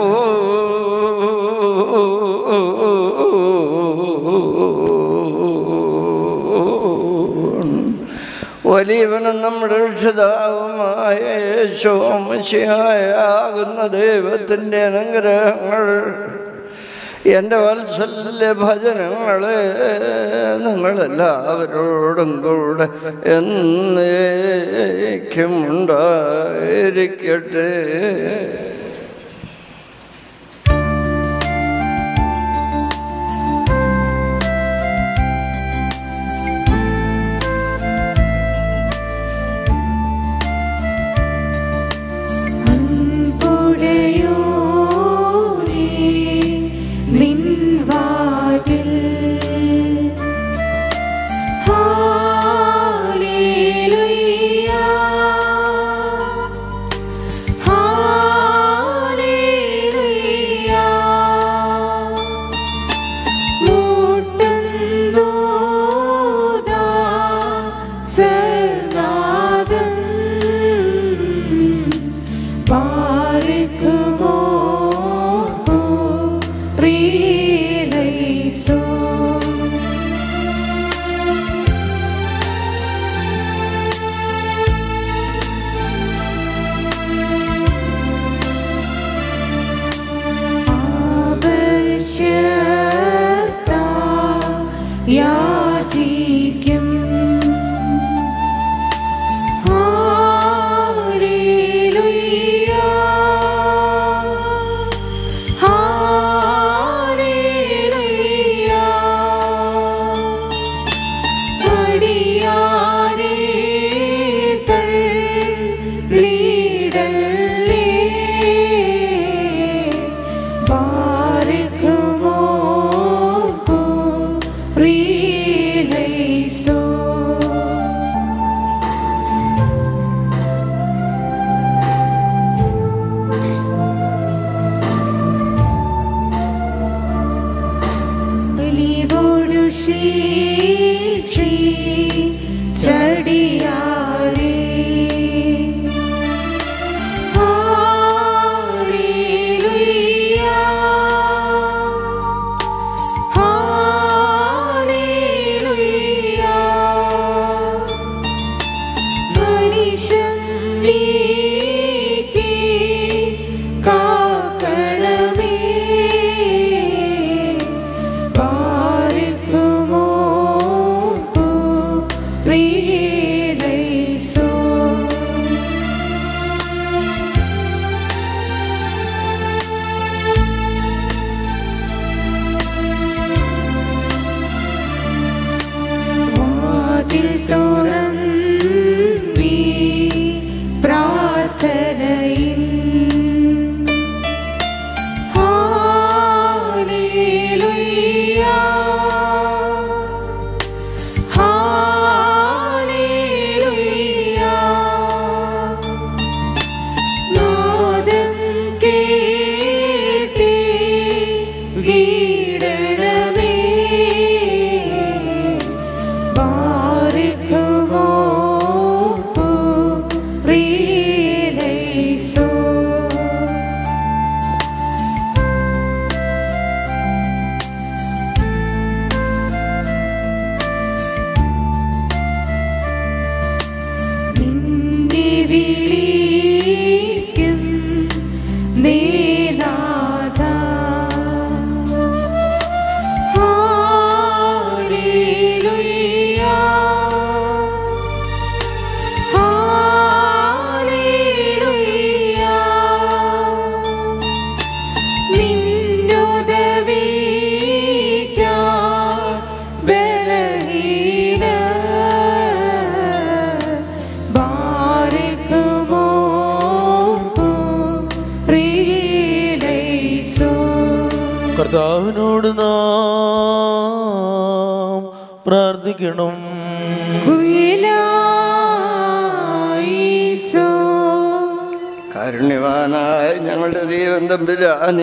വലിയവനും നമ്മുടെ രക്ഷിതാവുമായ യേശോമശിയാകുന്ന ദൈവത്തിൻ്റെ അനുഗ്രഹങ്ങൾ എൻ്റെ വാത്സല്യ ഭജനങ്ങളെ നിങ്ങളെല്ലാവരോടും കൂടെ എന്നേക്കും ഉണ്ടായിരിക്കട്ടെ അൻപുടയോനേ, നിൻ വാതിൽ ഹാലേലുയ്യ, ഹാലേലുയ്യ. മുട്ടുന്നോതാ സർനാഥൻ പാർക്കുമോ പ്രിയലൈസോ ആവശ്യത്താ യാചിക്കും ഹല്ലേലൂയ ഹല്ലേലൂയ അടിയാരേ തള്ളിടല്ലേ ബാരക്കുമോ പ്രിയലൈസോ ബലിവോടു ശീക്ഷി ചടിയാരേ ഹല്ലേലൂയ ഹല്ലേലൂയ മനുഷ്യൻ നീക്കി കാക്കണമേ പാർക്കുമോ പ്രിയലൈസോ വാതിൽ തുറന്നീ പ്രാർത്ഥനയിൽ ഹാലേലൂയ ഹാലേലൂയ നാദം കേട്ടേ ഗീടണമേ ബാരക്കുമോ പ്രിയലൈസോ നിന്നെ വിളിക്കും നേനാഥ ഹല്ലേലൂയ ഹല്ലേലൂയ നിന്നുദവിക്കാൻ ബലഹീന ബാരക്കുമോ പ്രിയലൈസോ കർത്താവിനോട് നാം പ്രാർത്ഥിക്കണം കുയിലായിസോ കാരുണ്യവാനായ ഞങ്ങളുടെ ദൈവം തമ്പുരാനേ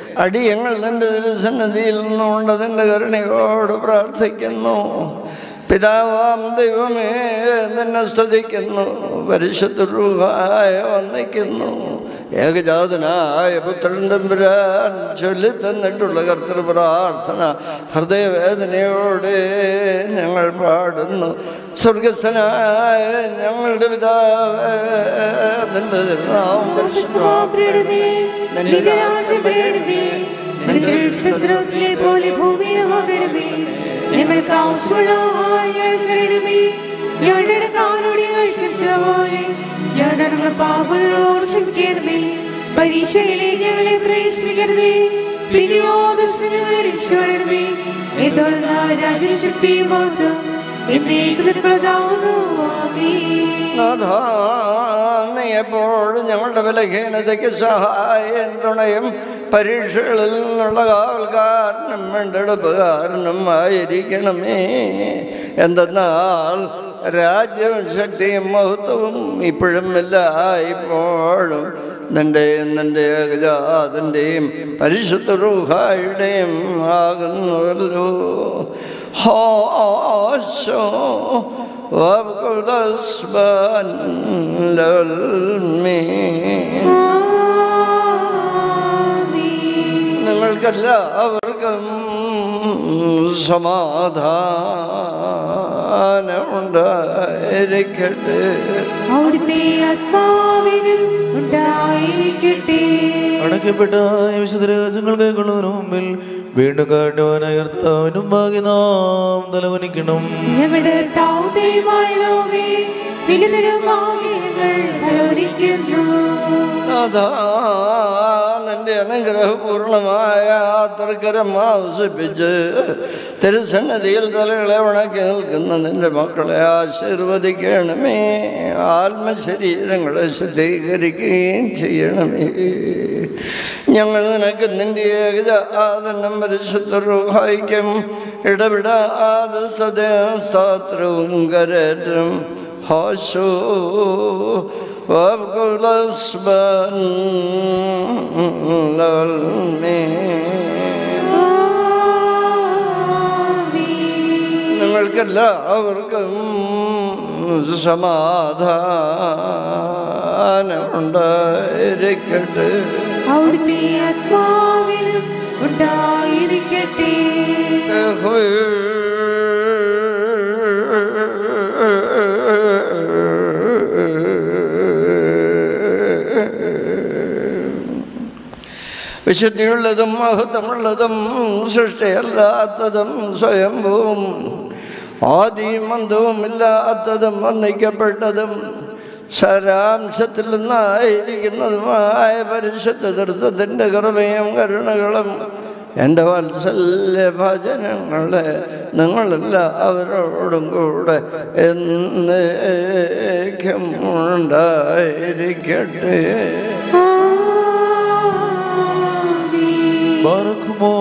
അടിയങ്ങൾ നിന്റെ തിരുസന്നതിയിൽ നിന്നുകൊണ്ട് നിന്റെ കരുണയോട് പ്രാർത്ഥിക്കുന്നു പിതാവാം ദൈവമേ നിന്നെ സ്തുതിക്കുന്നു പരിശുദ്ധമായ വന്നിക്കുന്നു ഏകജാതനായ പുത്രൻ തമ്പുരാൻ ചൊല്ലി തന്നിട്ടുള്ള കർത്തൃ പ്രാർത്ഥന ഹൃദയവേദനയോടെ ഞങ്ങൾ പാടുന്നു സ്വർഗസ്ഥനായ ഞങ്ങളുടെ പിതാവേ നിന്റെ തിരുനാമം പരിശുദ്ധമാക്കണമേ. നിന്റെ രാജ്യം വരണമേ. നിന്റെ സ്വർഗ്ഗത്തിലെ പോലെ ഭൂമിയിലുമാകണമേ ഞങ്ങൾക്ക് ആവശ്യമുള്ളതായി ഞങ്ങൾക്ക് തരണമേ ഞങ്ങളുടെ കാരോട് ഞങ്ങൾ ക്ഷമിച്ച പോലെ ഞങ്ങളുടെ ഞങ്ങളുടെ പാപങ്ങളോട് ക്ഷമിക്കണമേ പരീക്ഷയിലെ ഞങ്ങളെ പ്രവേശിപ്പിക്കരുതേ പിന്നെയോ ദുഷ്ടങ്ങളെ രക്ഷപ്പെടണമേ എന്തുകൊണ്ടാ രാജ്യശക്തിയും മഹത്വം എന്നേക്ക് നിൽക്കുന്നതാവുന്നു ആമേൻ നാഥാ, നീ എപ്പോഴും ഞങ്ങളുടെ ബലഹീനതയ്ക്ക് സഹായം തുണയും പരീക്ഷകളിൽ നിന്നുള്ള കാവൽക്കാരനും വീണ്ടെടുപ്പുകാരനും ആയിരിക്കണമേ എന്തെന്നാൽ രാജ്യവും ശക്തിയും മഹത്വവും ഇപ്പോഴും ഇല്ല ഇപ്പോഴും നിന്റെയും നിന്റെ ഏകജാതിൻ്റെയും പരിശുദ്ധ റൂഹായുടെയും ആകുന്നുവല്ലോ ഹോശോ وابقوا الأسبان للمين നിങ്ങൾക്കെല്ലാവർക്കും സമാധാനമുണ്ടായിരിക്കട്ടെ അവിടുത്തെ ആത്മാവിനും ഉണ്ടായിരിക്കട്ടെ അടയ്ക്കപ്പെട്ട വിശുദ്ധ രഹസ്യങ്ങൾ കൈക്കൊള്ളുന്നതിന് മുമ്പിൽ വീണ്ടും കാരണവാനായ കർത്താവിനും ഭാഗ്യ നാം തലവനിക്കണം ഞങ്ങളുടെ ദൈവമായുള്ളവേ വിരുദ്ധരുമാകിയങ്ങൾ ഫലോരിക്കുന്നു നാഥാ, നിന്റെ അനുഗ്രഹപൂർണമായ തർക്കരം ആവശ്യപ്പിച്ച് തിരുസന്നതിയിൽ തലകളെ ഉണക്കി നിൽക്കുന്ന നിന്റെ മക്കളെ ആശീർവദിക്കണമേ ആത്മശരീരങ്ങളെ ശുദ്ധീകരിക്കുകയും ചെയ്യണമേ ഞങ്ങൾ നിനക്ക് നിന്റെ ഏകജാതനം പരിശുദ്ധ റുഹായിക്കും ഇടപെടാതെ സ്തോത്രവും കരറ്റും ഹോശോ وابقوا الأسبان നിങ്ങൾക്കെല്ലാവർക്കും സമാധാനമുണ്ടായിരിക്കട്ടെ അവിടുത്തെ ആത്മാവിനും ഉണ്ടായിരിക്കട്ടെ വിശുദ്ധിയുള്ളതും മഹത്വമുള്ളതും സൃഷ്ടിയല്ലാത്തതും സ്വയംഭൂവും ആദിയും അന്തവും ഇല്ലാത്തതും വന്ദിക്കപ്പെട്ടതും സാരാംശത്തിൽ നിന്നായിരിക്കുന്നതുമായ പരിശുദ്ധ തൃത്വത്തിൻ്റെ കൃപയും കരുണകളും എൻ്റെ വാത്സല്യ ഭജനങ്ങളെ നിങ്ങളെല്ലാവരോടും കൂടെ എന്നേക്കും ഉണ്ടായിരിക്കട്ടെ പറക്കുമോ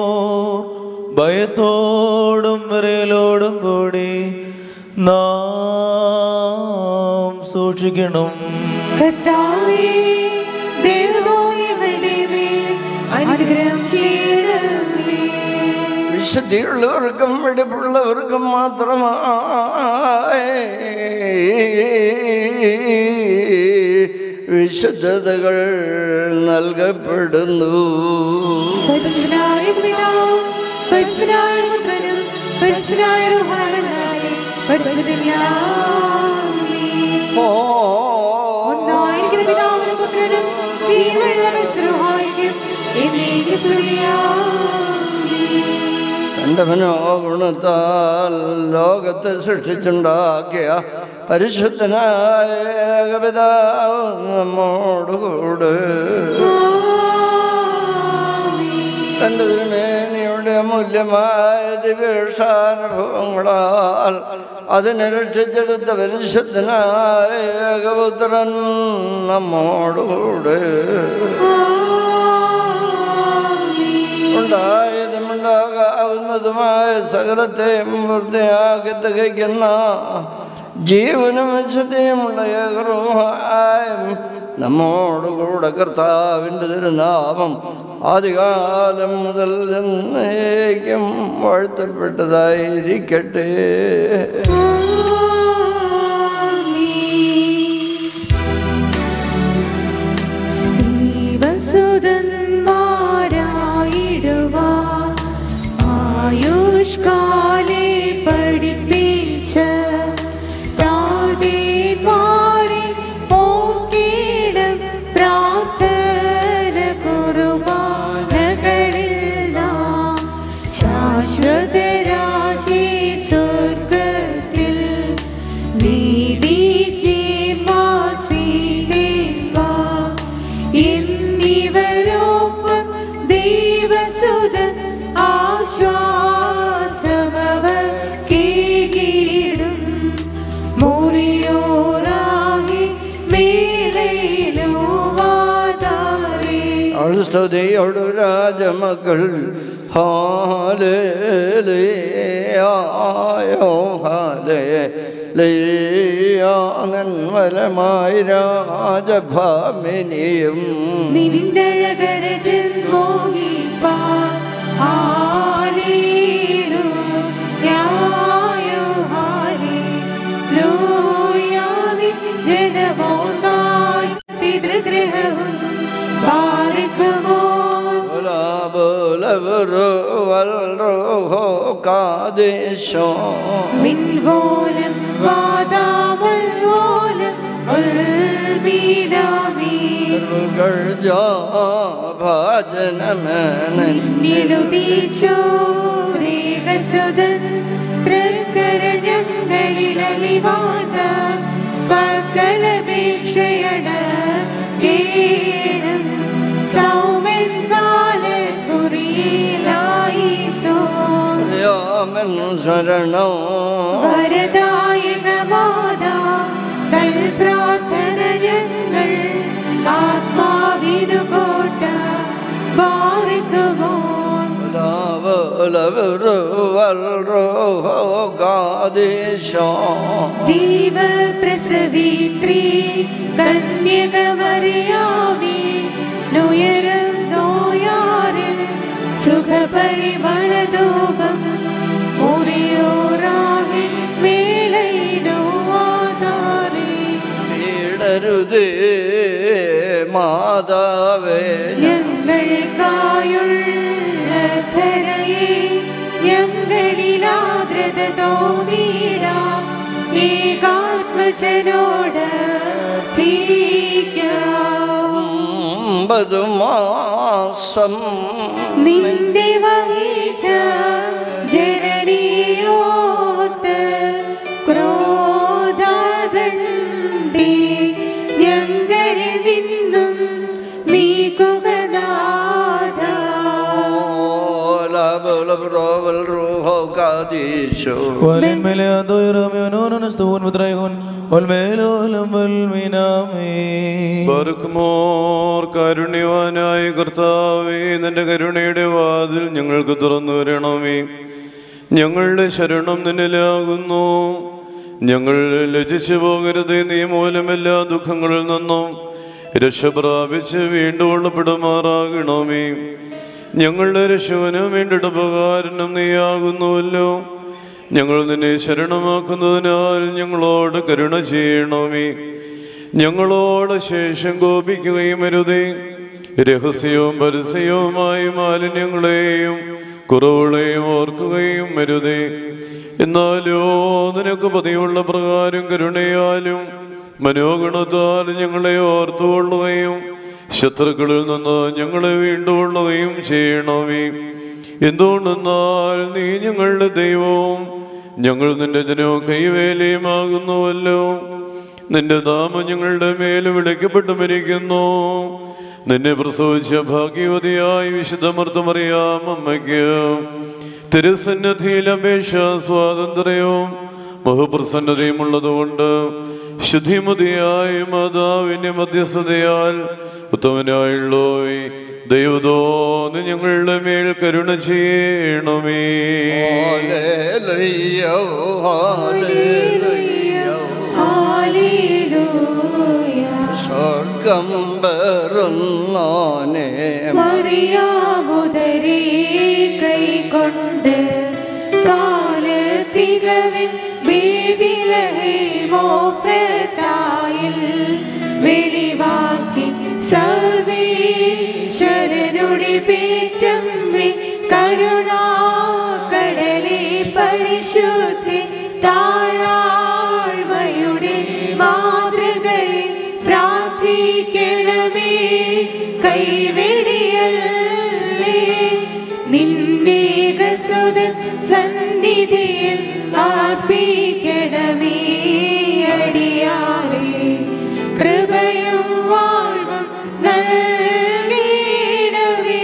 ഭയത്തോടും വിറയലോടും കൂടി നാം സൂക്ഷിക്കണം കർത്താവേ ദേവോനികളുടെ മേൽ അനുഗ്രഹം ചെയ്യണമേ വിശുദ്ധിയുള്ളവർക്കും വെടിപ്പുള്ളവർക്കും മാത്രമായി വിശുദ്ധതകൾ നൽകപ്പെടുന്നു പരിശുദ്ധനായ പിതാവും പരിശുദ്ധനായ പുത്രനും പരിശുദ്ധനായ റുഹാനായ പരിശുദ്ധനാമേ. ഒന്നായിരിക്കുന്ന പിതാവിനും പുത്രനും ജീവനുള്ള പരിശുദ്ധനുമായിരിക്കും എന്നേക്കും സ്തുതിയാമേ. തൻ്റെ മനോഗുണത്താൽ ലോകത്തെ സൃഷ്ടിച്ചുണ്ടാക്കിയ പരിശുദ്ധനായ ഏകപിതാവ് നമ്മോടുകൂടെ തൻ്റെ തിരുമേനിയുടെ അമൂല്യമായ ദിവ്യേഷാനുഭവങ്ങളാൽ അതിനെ രക്ഷിച്ചെടുത്ത പരിശുദ്ധനായ ഏകപുത്രൻ നമ്മോടുകൂടെ ഉണ്ടായതും ഉണ്ടാകാവുന്നതുമായ സകലത്തെയും വൃത്തിയാക്കി തികയ്ക്കുന്ന ജീവനും വിശുദ്ധിയുമുള്ള ഏകറുഹായും നമ്മോടുകൂടെ കർത്താവിൻ്റെ തിരുനാമം ആദ്യകാലം മുതൽ എന്നേക്കും വാഴ്ത്തപ്പെട്ടതായിരിക്കട്ടെ ദൈവസുതന്മാരായിടുവാൻ ആയുഷ്കാലെ പഠിപ്പിച്ച താതേമാരെ ഓർക്കേണം പ്രാർത്ഥന കുർബാനകളിൽ നാം ശാശ്വതരാശി സ്വർഗത്തിൽ നീതിമാർ സ്വീകരിപ്പാ എന്നിവരൊപ്പം ദൈവസുതൻ ആശ്വാസമവർ കേകിടും മുറിയോറാകി മേലയിലോ വാതാരേ സ്തുതിയോടു രാജമക്കൾ ഹാലേലയോ ഹാലേ നന്മലമായി രാജഭാമിനിയും നിന്നിണ്ടഴകരജൻ മോഹിപ്പാൻ ഹാലേലൂയായോ ഹാലേലൂയാവിൻ ജനമോർക്കായി പിതൃഗ്രഹവും പാർക്കുമോ കാദേശോ മിൻവോലം വാദാമൽവോലം ഉൽമീനാമീ ഭാജനമേനൻ നിലുദീച്ചോരേകസുതൻ തൃക്കരഞ്ഞങ്ങളിലലിവാത പക്കലപേക്ഷയട കേണം സൗമൻ കാല സ്ഫുരീലായിസോ രാമൻ ശരണോ വരദായകമാതാ തൽ പ്രാർത്ഥന ഞങ്ങൾ ആത്മാവിനു കോട്ട ബാറിക്കുമോ കാദേശോ ദൈവ പ്രസവിത്രീ കന്യകമറിയാമേ നുയരം നോയാറിൽ സുഖപരിമളധൂപം മുറിയോറാകെ വേലയിലോ ആധാരേ ഇടരുതേ മാതാവേ ഞങ്ങൾക്കായുള്ള ധരയെ ഞങ്ങളിലാദ്രത തോന്നിടാം ഏകാത്മജനോട് ഭീക്കാം ഒമ്പത് മാസം നിന്റെ വഹിച്ച ജനനിയോത്ത് ക്രോധാദണ്ഡി ഞങ്ങളിൽ നിന്നും നീക്കുക നാഥ കാദേശോ ബർക്കുമോർ കാരുണ്യവാനായ കർത്താവേ നിന്റെ കരുണയുടെ വാതിൽ ഞങ്ങൾക്ക് തുറന്നു വരണമേ ഞങ്ങളുടെ ശരണം നിന്നിലാകുന്നു ഞങ്ങൾ ലജിച്ചു പോകരുത് നീ മൂലം എല്ലാ ദുഃഖങ്ങളിൽ നിന്നും രക്ഷ പ്രാപിച്ച് വീണ്ടും ഉള്ളപ്പെടുമാറാകണമേ ഞങ്ങളുടെ രക്ഷവനും വേണ്ടിയിട്ട് ഉപകാരനും നീയാകുന്നുവല്ലോ ഞങ്ങൾ നിന്നെ ശരണമാക്കുന്നതിനാൽ ഞങ്ങളോട് കരുണ ചെയ്യണമേ ഞങ്ങളോട് ശേഷം കോപിക്കുകയും അരുതേ രഹസ്യവും പരസ്യവുമായ മാലിന്യങ്ങളെയും കുറവുകളെയും ഓർക്കുകയും അരുതേ എന്നാലോ നിനക്ക് പതിവുള്ള പ്രകാരം കരുണയാലും മനോഗുണത്താൽ ഞങ്ങളെ ഓർത്തുകൊള്ളുകയും ശത്രുക്കളിൽ നിന്ന് ഞങ്ങളെ വീണ്ടുകൊള്ളുകയും ചെയ്യണമേ എന്തുകൊണ്ടെന്നാൽ നീ ഞങ്ങളുടെ ദൈവവും ഞങ്ങൾ നിന്റെ ജനവും കൈവേലയുമാകുന്നുവല്ലോ നിന്റെ നാമം ഞങ്ങളുടെ മേൽ വിളിക്കപ്പെട്ടു മരിക്കുന്നു നിന്നെ പ്രസവിച്ച ഭാഗ്യവതിയായ വിശുദ്ധമർത്തമറിയാം അമ്മയ്ക്ക് തിരുസന്നധിയിൽ അപേക്ഷ സ്വാതന്ത്ര്യവും ബഹുപ്രസന്നതയും ഉള്ളതുകൊണ്ട് ശുദ്ധിമതിയായ മാതാവിന്റെ മധ്യസ്ഥതയാൽ ഉത്തമനായുള്ളോയ് ദൈവതോന്ന് ഞങ്ങളുടെ മേൽ കരുണ ചെയ്യണമേ ഹല്ലേലൂയ, ഹല്ലേലൂയ, സ്വർഗം പെറുന്നോനെ മറിയാമുദരേ കൈകൊണ്ട് കാലത്തികവിൽ ബേബിലഹേമോഫ്രതായിൽ വെളിവാക്കി സർവേശ്വരനുടെ പേറ്റമ്മേ കരുണാകടലേ പരിശുദ്ധി താഴാഴ്മയുടെ മാതൃകയെ പ്രാർത്ഥിക്കണമേ കൈവെടിയല്ലേ നിന്നേകസുത സന്നിധിയിൽ അർപ്പിക്കണമേ അടിയാറേ കൃപയും വാഴ്വും നൽകിടമേ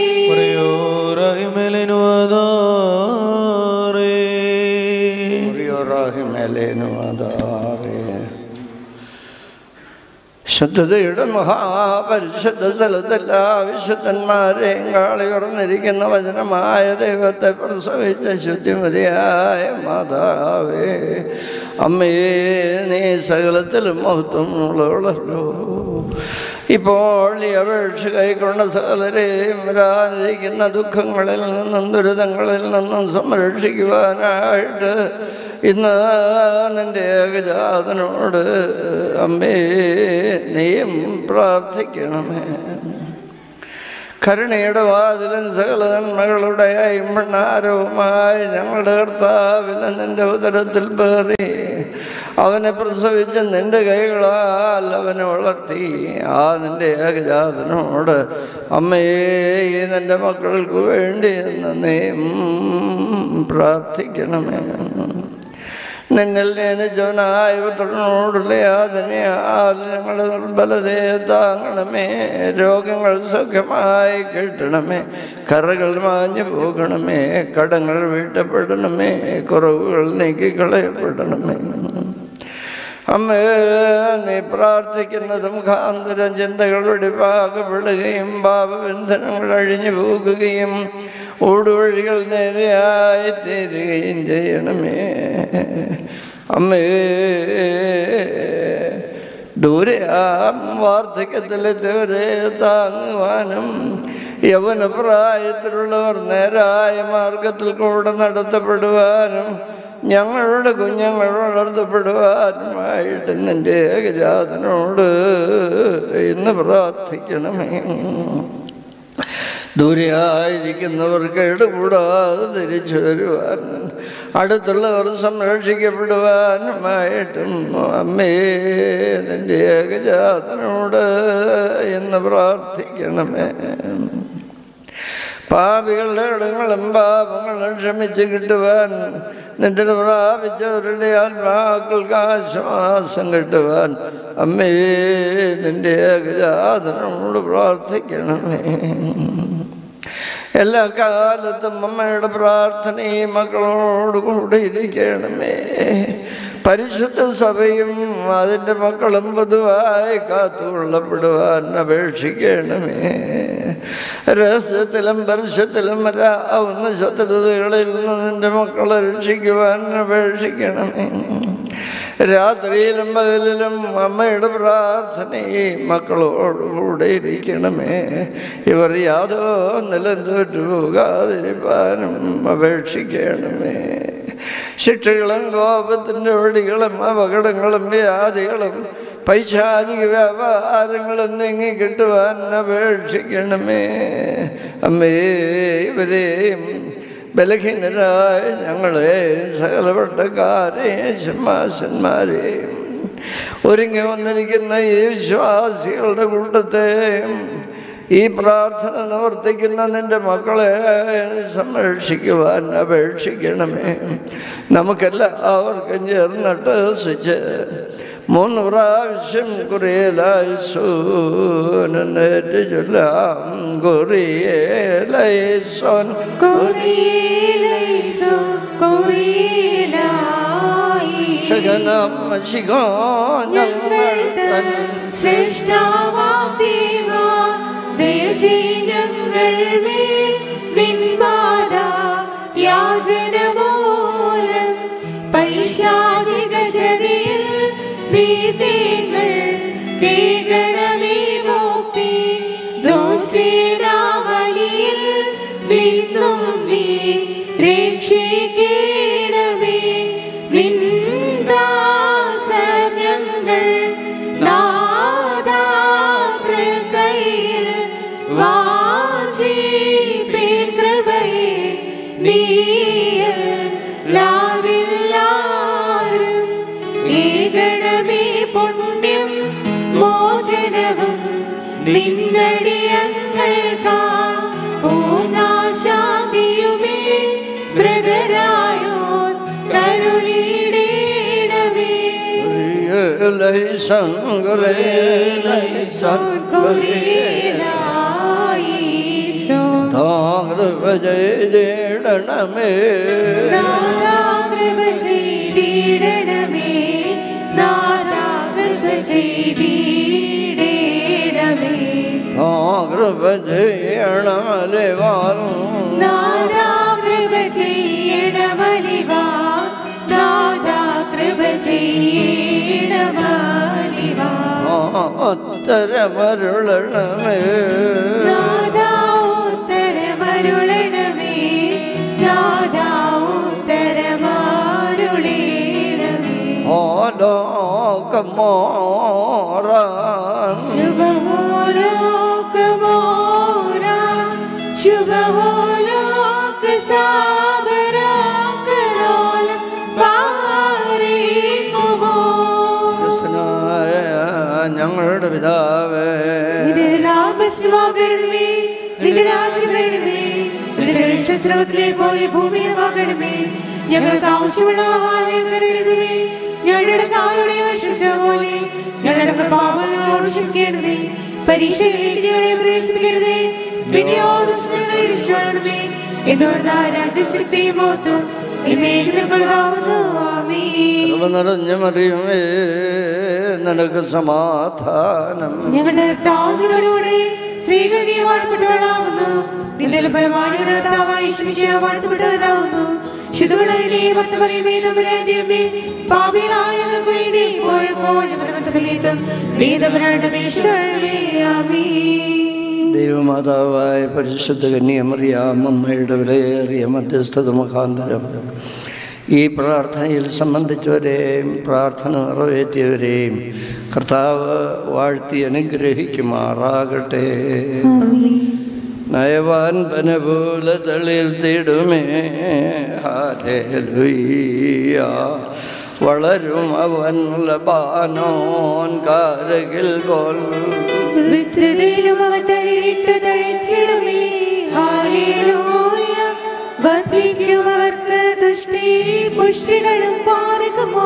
ശുദ്ധതയുടെ മഹാപരിശുദ്ധ സ്ഥലത്തെല്ലാ വിശുദ്ധന്മാരെയും കാളിയുറന്നിരിക്കുന്ന വചനമായ ദൈവത്തെ പ്രസവിച്ച ശുദ്ധിമതിയായ മാതാവേ അമ്മേ നീ സകലത്തിലും മഹത്വം ഉള്ളവളല്ലോ ഇപ്പോൾ ഈ അപേക്ഷ കൈക്കൊണ്ട സകലരെയും വരാനിരിക്കുന്ന ദുഃഖങ്ങളിൽ നിന്നും ദുരിതങ്ങളിൽ നിന്നും സംരക്ഷിക്കുവാനായിട്ട് ഇന്ന് നിന്റെ ഏകജാതനോട് അമ്മേ നീയും പ്രാർത്ഥിക്കണമേ കരുണയുടെ വാതിലും സകല നന്മകളുടെ ഇമ്പണ്ണാരവുമായി ഞങ്ങളുടെ കർത്താവിനെ നിന്റെ ഉദരത്തിൽ പേറി അവനെ പ്രസവിച്ച് നിന്റെ കൈകളാൽ അവനെ വളർത്തി ആ നിന്റെ ഏകജാതനോട് അമ്മയെ ഈ നിന്റെ മക്കൾക്ക് വേണ്ടി എന്ന് നീയും പ്രാർത്ഥിക്കണമേ നിന്നിൽ ജനിച്ചവനായ പുത്രനോടുള്ള യാതനയാൽ ഞങ്ങളുടെ ദുർബലതയെ താങ്ങണമേ രോഗങ്ങൾ സൗഖ്യമായി കിട്ടണമേ കറകൾ മാഞ്ഞു പോകണമേ കടങ്ങൾ വീട്ടപ്പെടണമേ കുറവുകൾ നീക്കിക്കളയപ്പെടണമേ അമ്മേ നീ പ്രാർത്ഥിക്കുന്നതും കാന്തരം ചിന്തകളുടെ പാകപ്പെടുകയും പാപബന്ധനങ്ങൾ അഴിഞ്ഞു പോകുകയും ഊടുവഴികൾ നേരെയായി തീരുകയും ചെയ്യണമേ അമ്മേ ദൂരെ ആ വാർദ്ധക്യത്തിലെത്തിയവരെ താങ്ങുവാനും യവന പ്രായത്തിലുള്ളവർ നേരായ മാർഗത്തിൽ കൂടെ നടത്തപ്പെടുവാനും ഞങ്ങളുടെ കുഞ്ഞുങ്ങൾ വളർത്തപ്പെടുവാനുമായിട്ട് നിന്റെ ഏകജാതനോട് ഇന്ന് പ്രാർത്ഥിക്കണമേ ദൂരെയായിരിക്കുന്നവർ കേടുകൂടാതെ തിരിച്ചു വരുവാൻ അടുത്തുള്ളവർ സംരക്ഷിക്കപ്പെടുവാനുമായിട്ടും അമ്മേ നിന്റെ ഏകജാതനോട് എന്ന് പ്രാർത്ഥിക്കണമേ പാപികളുടെ ഇടങ്ങളും പാപങ്ങളും ക്ഷമിച്ച് കിട്ടുവാൻ നിദ്ര പ്രാപിച്ചവരുടെ ആത്മാക്കൾക്ക് ആശ്വാസം കിട്ടുവാൻ അമ്മേ നിന്റെ ഏകജാതനോട് പ്രാർത്ഥിക്കണമേ എല്ലാ കാലത്തും അമ്മയുടെ പ്രാർത്ഥനയും മക്കളോട് കൂടെ ഇരിക്കണമേ പരിശുദ്ധ സഭയും അതിൻ്റെ മക്കളും പൊതുവായി കാത്തുകൊള്ളപ്പെടുവാൻ അപേക്ഷിക്കണമേ രഹസ്യത്തിലും പരസ്യത്തിലും വരാവുന്ന ശത്രുതകളിൽ നിന്ന് നിന്റെ മക്കളെ രക്ഷിക്കുവാൻ അപേക്ഷിക്കണമേ രാത്രിയിലും പകലിലും അമ്മയുടെ പ്രാർത്ഥനയും മക്കളോടുകൂടെ ഇരിക്കണമേ ഇവർ യാതോ നിലം തോറ്റു പോകാതിരിക്കാനും അപേക്ഷിക്കണമേ ശിക്ഷകളും കോപത്തിൻ്റെ ഒടികളും അപകടങ്ങളും വ്യാധികളും പൈശാചിക വ്യാപാരങ്ങളും നീങ്ങി കിട്ടുവാൻ അപേക്ഷിക്കണമേ അമ്മേ ഇവരെയും ബലഹീനരായ ഞങ്ങളെ സകലപ്പെട്ടക്കാരെയും സിംഹാസന്മാരെയും ഒരുങ്ങി വന്നിരിക്കുന്ന ഈ വിശ്വാസികളുടെ കൂട്ടത്തെയും ഈ പ്രാർത്ഥന നിവർത്തിക്കുന്ന നിന്റെ മക്കളെ സംരക്ഷിക്കുവാൻ അപേക്ഷിക്കണമേ നമുക്കെല്ലാവർക്കും ചേർന്നിട്ട് സ്വിച്ച് മൂന്ന് പ്രാവശ്യം കുറിയലായി സൂനേറ്റ് ചൊല്ലാം കുറിയലൈസോൻ കൊറിയലൈസോ കൊറിയലായി ശകനം ശിഖോ ഞങ്ങൾ തൻ ശ്രേഷ്ഠമാം ദേവാ, ദയചെയ് ഞങ്ങൾ മേൽ നിൻപാദ യാചന മൂലം പൈശാചിക ചതിയിൽ ഭീതികൾ കേൾക്കണമേ എന്നും നീ രക്ഷിക്കണമേ നിന്ദാസനങ്ങൾ നാദാകൃകയിൽ വാഞ്ചിപ്പിൻ കൃപയെ നീയെല്ലാവരും ഏകണമേ പുണ്യം മോചനവും നിന്നടിയങ്ങൾക്കാ പൂർണ്ണാശാന്തിയുമേ മൃതരായോ കരുളിടേണമേ ലൈസൻ ഗുരേ ലൈസൻ ഗുരേ കുറിയേലായിസോ ധാകൃപജയടണമേ നാദാകൃപ ചെയ്തിടണമേ നാദാകൃപ ചെയ്തിടണമേ ധാകൃപജയണമലെ വാറും നാദാകൃപ ചെയ്യണമലിവാ നാദാകൃപ ചെയ്യണമലിവാ ഉത്തരമരുളണമേ നാദാ ഉത്തരമരുളണമേ നാദാ ഉത്തരമരുളേണമേ ഓലോകമോറാൻ ശുഭഹോലോകമോരാ ശുഭഹോലോക സാബരാകലോലം പാരീകുമോ കൃഷ്ണനായ ഞങ്ങളുടെ പിതാവേ നിന്റെ നാമസ്വാകണമേ നിന്റെ രാജ്യം വരണമേ നിന്റെ നക്ഷത്രത്തിലെ പോലെ ഭൂമിയിലുമാകണമേ ഞങ്ങൾക്ക് ആവശ്യമുള്ള ആഹാരം തരണമേ ഞങ്ങളുടെ കാരുടെ വർഷിച്ച പോലെ ഞങ്ങളുടെ പാവങ്ങളോട് ക്ഷമിക്കണമേ പരീക്ഷയിലേക്ക് ഞങ്ങളെ പ്രവേശിപ്പിക്കരുതേ പിന്നെയോ ദുഷ്ടങ്ങളെ രക്ഷിക്കണമേ എന്നോട് രാജ്യശക്തിയും ഓർത്തു എന്നേക്കുള്ളതാവുന്നു ആമേ കൃപ നിറഞ്ഞ മറിയുമേ നിനക്ക് സമാധാനം ഞങ്ങളുടെ കർത്താവിനോടുകൂടെ സ്ത്രീകൾ നീ വാഴ്ത്തപ്പെട്ടവളാവുന്നു നിന്റെ ഫലമാനിയുടെ കർത്താവായി ശമിച്ച വാഴ്ത്തപ്പെട്ടവരാവുന്നു ശുദ്ധമുള്ളതിനെ ഭക്ത പറയുമേ തമ്പുരാന്റെ അമ്മേ പാപികളായ ഞങ്ങൾക്ക് വേണ്ടി ഇപ്പോഴും ഞങ്ങളുടെ സമയത്തും വേദപരാണ്ട് ദൈവമാതാവായ പരിശുദ്ധ കന്യമറിയാം അമ്മയുടെ വിലയേറിയ മധ്യസ്ഥത മുഖാന്തരം ഈ പ്രാർത്ഥനയിൽ സംബന്ധിച്ചവരെയും പ്രാർത്ഥന നിറവേറ്റിയവരെയും കർത്താവ് വാഴ്ത്തി അനുഗ്രഹിക്കുമാറാകട്ടെ നയവാൻ പനപൂല തളിൽ തിടുമേ ഹാലേലുയ്യ വളരും അവൻ ലബാനോൻ കാരകിൽ പോൽ വിത്രതയിലും അവ തളിരിട്ട് തഴിച്ചിടുമേ ഹാലേലൂയ വർദ്ധിക്കും അവർക്ക് ദുഷ്ടി പുഷ്ടികളും പാർക്കുമോ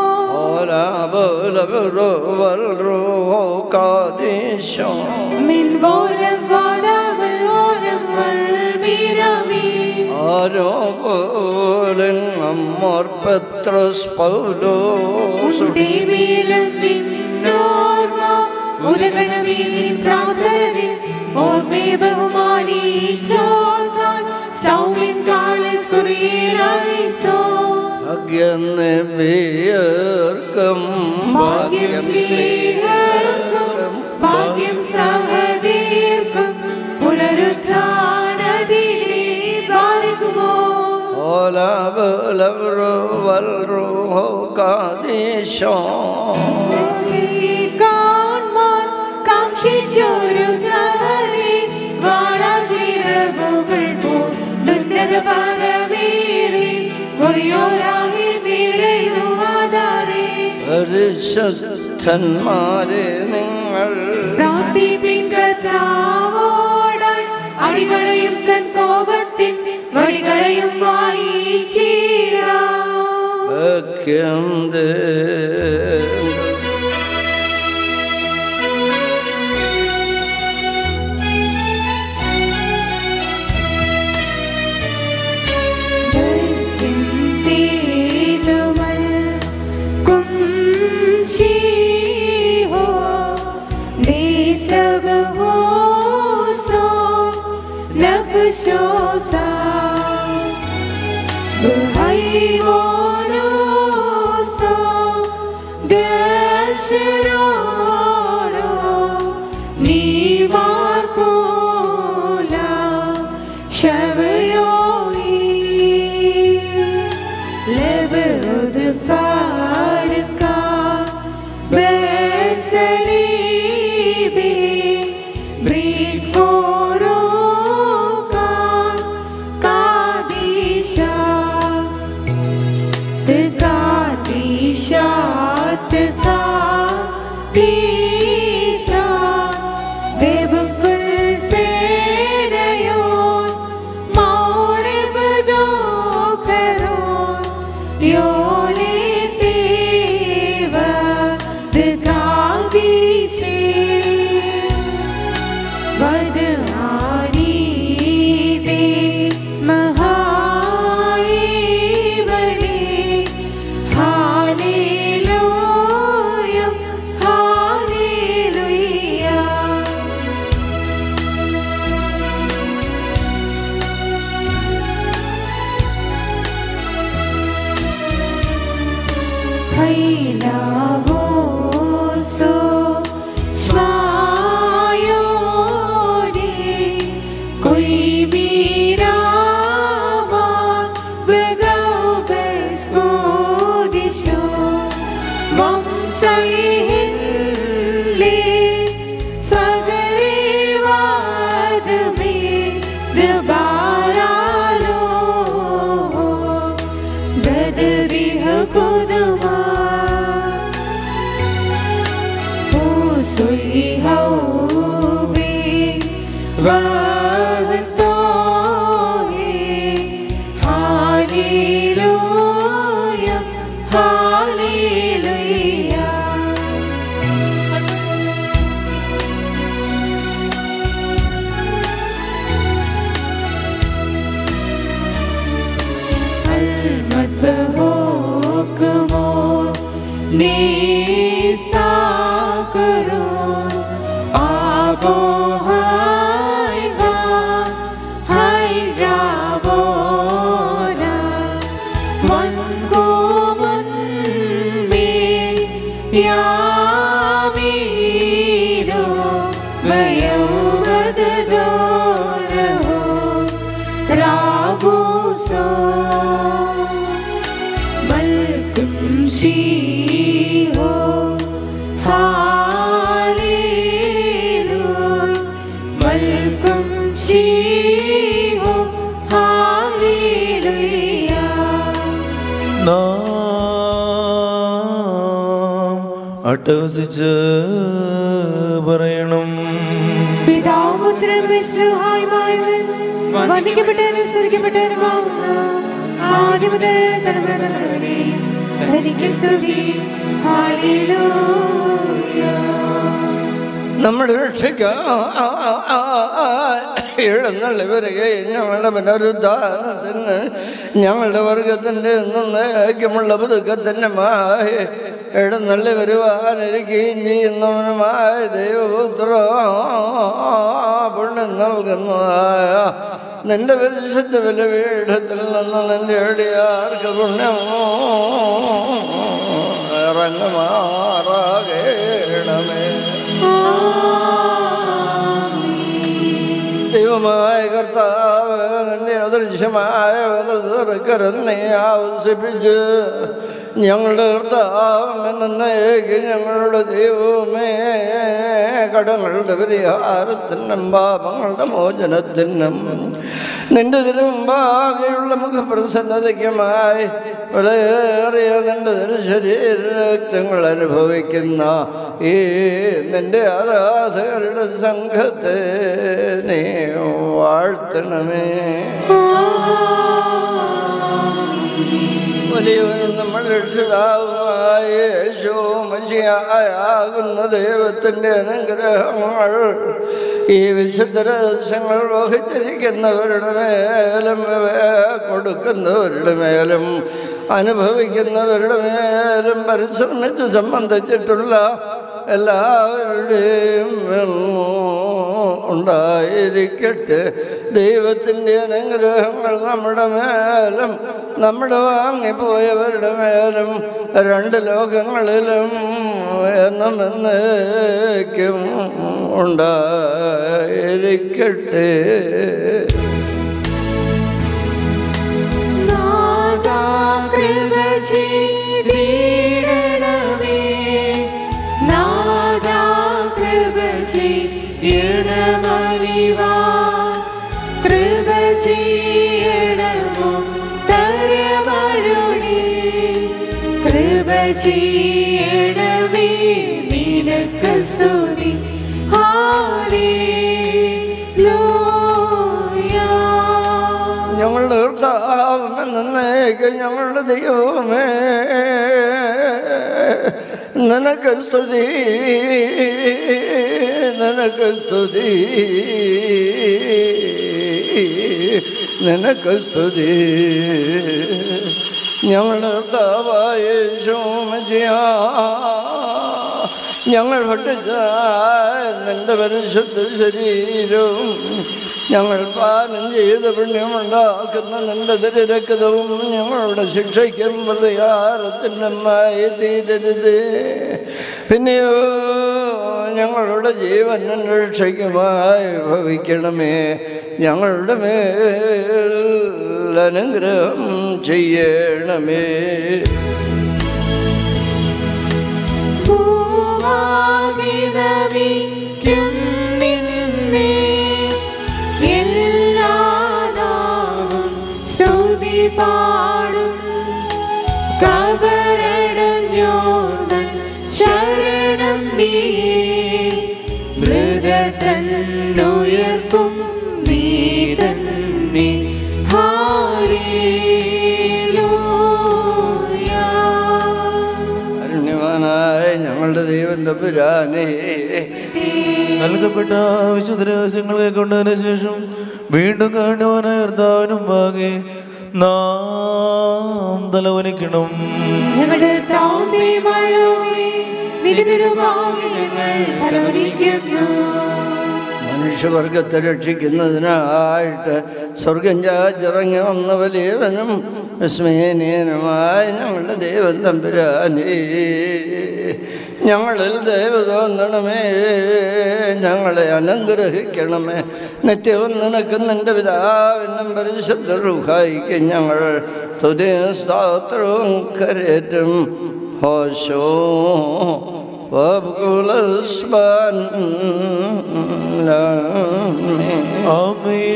മിൻപോലം വാദാമൽ ഓലം വൽമീരാമി ആരോ പോലും അമ്മോർ പത്രസ് പൗലോസ് ഉടേമേലും നിന്നോർമ്മ ഉദകണമേ നിൻ പ്രാർത്ഥനയെ ഓർമ്മേ ബഹുമാനിച്ചോർക്കാൻ സൗമ്യൻ കാലസ് കുറിയിലായിസോ ഭാഗ്യം ഭാഗ്യം സ്നേഹർക്കും ഭാഗ്യം സഹദീർക്കും പുനരുദ്ധാനദിനെ പാർക്കുമോ കാൺമാൻ കാക്ഷിച്ചൊരു സഹലി വാടാചിറകുകൾ പൂണ്ടുന്നത പരമേറി മുറിയോരാകെ മേലെയുവാതാരേ പരിശുദ്ധന്മാരെ നിങ്ങൾ പ്രാർത്ഥിപ്പിൻ കർത്താവോടായി അടികളെയും തൻ കോപത്തിൻ വടികളെയും വായിച്ചീരാ ഭാഗ്യം ദേ The Hallelujah, hallelujah. المذبوح نستغفر أبو هيدا هيدا بونا منكم من يمين ويوغد دوره رابوسو ملكم شيهو هاليلوي ملكم شيهو هاليلويا നാം അട്ടഹസിച്ച് പറയണം പിതാവുപുത്രൻ വിശ്രുഹായുമായവൻ വന്ദിക്കപ്പെട്ടവനും സ്തുതിക്കപ്പെട്ടവനുമാവുന്നു ആദ്യം മുതൽ തലമുറ തലമുറവരെ തനിക്ക് സ്തുതി ഹല്ലേലൂയ നമ്മുടെ രക്ഷയ്ക്ക് എഴുന്നള്ളി വരികയും ഞങ്ങളുടെ പുനരുദ്ധാനത്തിന് ഞങ്ങളുടെ വർഗത്തിൻ്റെ എന്നേക്കുമുള്ള പുതുക്കത്തിനുമായി എഴുന്നള്ളി വരുവാനിരിക്കുകയും ചെയ്യുന്നവനുമായ ദൈവപുത്ര പുണ്യം നൽകുന്നതായ നിന്റെ പരിശുദ്ധ ബലപീഠത്തിൽ നിന്ന് നിന്റെ അടിയാർക്ക് പുണ്യം ഇറങ്ങുമാറാകേണമേ ദൈവമായ കർത്താവ് നിന്റെ അദൃശ്യമായ കരന്നെ ആവശ്യപ്പിച്ച് ഞങ്ങളുടെ കർത്താവ് എന്നേക്ക് ഞങ്ങളുടെ ദൈവമേ കടങ്ങളുടെ പരിഹാരത്തിനും പാപങ്ങളുടെ മോചനത്തിനും നിന്റെ തിരുമ്പാകെയുള്ള മുഖപ്രസന്നതയ്ക്കുമായി വിലയേറിയ നിന്റെ ശരീരരക്തങ്ങൾ അനുഭവിക്കുന്ന ഈ നിന്റെ ആരാധകരുടെ സംഘത്തെ നീ വാഴ്ത്തണമേ വലിയവനും നമ്മൾ രക്ഷിതാവുമായ യേശോ മഷിയാകുന്ന ദൈവത്തിൻ്റെ അനുഗ്രഹങ്ങൾ ഈ വിശുദ്ധ രഹസ്യങ്ങൾ വഹിച്ചിരിക്കുന്നവരുടെ മേലും ഇവയെ കൊടുക്കുന്നവരുടെ മേലും അനുഭവിക്കുന്നവരുടെ മേലും പരിശ്രമിച്ച് സംബന്ധിച്ചിട്ടുള്ള എല്ലാവരുടെയും മേലും ഉണ്ടായിരിക്കട്ടെ ദൈവത്തിൻ്റെ അനുഗ്രഹങ്ങൾ നമ്മുടെ മേലും നമ്മുടെ വാങ്ങിപ്പോയവരുടെ മേലും രണ്ട് ലോകങ്ങളിലും എന്നും എന്നേക്കും ഉണ്ടായിരിക്കട്ടെ നാദാ കൃപ ചെയ്തിടണമേ നാദാ കൃപ ചെയ്യണമലിവാ കൃപ ചെയ്യണമോ തരവരുണി കൃപ ചെയ്യണമേ നിനക്ക് സ്തുതി ഹാലേലൂയ ഞങ്ങളുടെ കർത്താവ് എന്നേക്ക് ഞങ്ങളുടെ ദൈവമേ നിനക്ക് സ്തുതി നിനക്ക് സ്തുതി നിനക്ക് സ്തുതി ഞങ്ങളുടെ കർത്താവായ യേശുമജിയാ ഞങ്ങൾ ഭക്ഷിച്ച നിന്റെ പരിശുദ്ധ ശരീരവും ഞങ്ങൾ പാനം ചെയ്ത പുണ്യമുണ്ടാക്കുന്ന നിന്റെ തിരക്കതവും ഞങ്ങളുടെ ശിക്ഷയ്ക്കും പ്രതികാരത്തിനുമായി തീരരുത് പിന്നെയോ ഞങ്ങളുടെ ജീവനും രക്ഷയ്ക്കുമായി ഭവിക്കണമേ ഞങ്ങളുടെ മേൽ അനുഗ്രഹം ചെയ്യണമേ ഭൂവാകിതവിക്കും നിന്നെ എല്ലാ നാവും സ്തുതി പാടും കബറടഞ്ഞോർന്നൻ ശരണം നീ മൃതതന്നുയർക്കും തമ്പുരാനേ നൽകപ്പെട്ട വിശുദ്ധ രഹസ്യങ്ങളെ കൊണ്ടതിന് ശേഷം വീണ്ടും കാണുവാനായ കർത്താവിനും പാകെ നാം തലവനിക്കണം ഞങ്ങളുടെ കർത്താവും ദൈവമായുമേ, നിന്റെ തിരുനാമത്തിൽ ഞങ്ങൾ തലവനിക്കുന്നു. മനുഷ്യവർഗത്തെ രക്ഷിക്കുന്നതിനായിട്ട് സ്വർഗം ചാച്ചിറങ്ങി വന്ന വലിയവനും വിസ്മയനീയനുമായ ഞങ്ങളുടെ ദൈവം തമ്പുരാനേ ഞങ്ങളിൽ ദൈവ തോന്നണമേ ഞങ്ങളെ അനുഗ്രഹിക്കണമേ നിത്യവും നിനക്കും നിന്റെ പിതാവിനും പരിശുദ്ധ റുഹായിക്കും ഞങ്ങൾ തുതിയും സ്തോത്രവും കരേറ്റും ഹോശോ وابقوا الاسبان ആമേൻ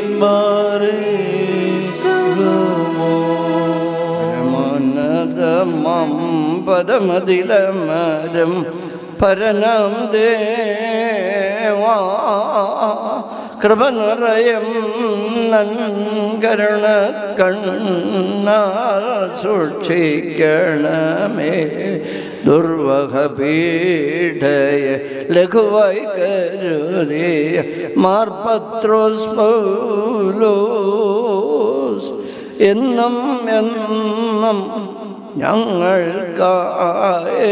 മം പദമതിലമരം പരനം ദേവാ കൃപ നിറയം നൻകരുണ കണ്ണാൽ സൂക്ഷിക്കണമേ ദുർവഹ പീഠയെ ലഘുവായി കരുതിയ മാർപത്രോസ് പൗലോസ് എന്നും എന്നും ഞങ്ങൾക്കായി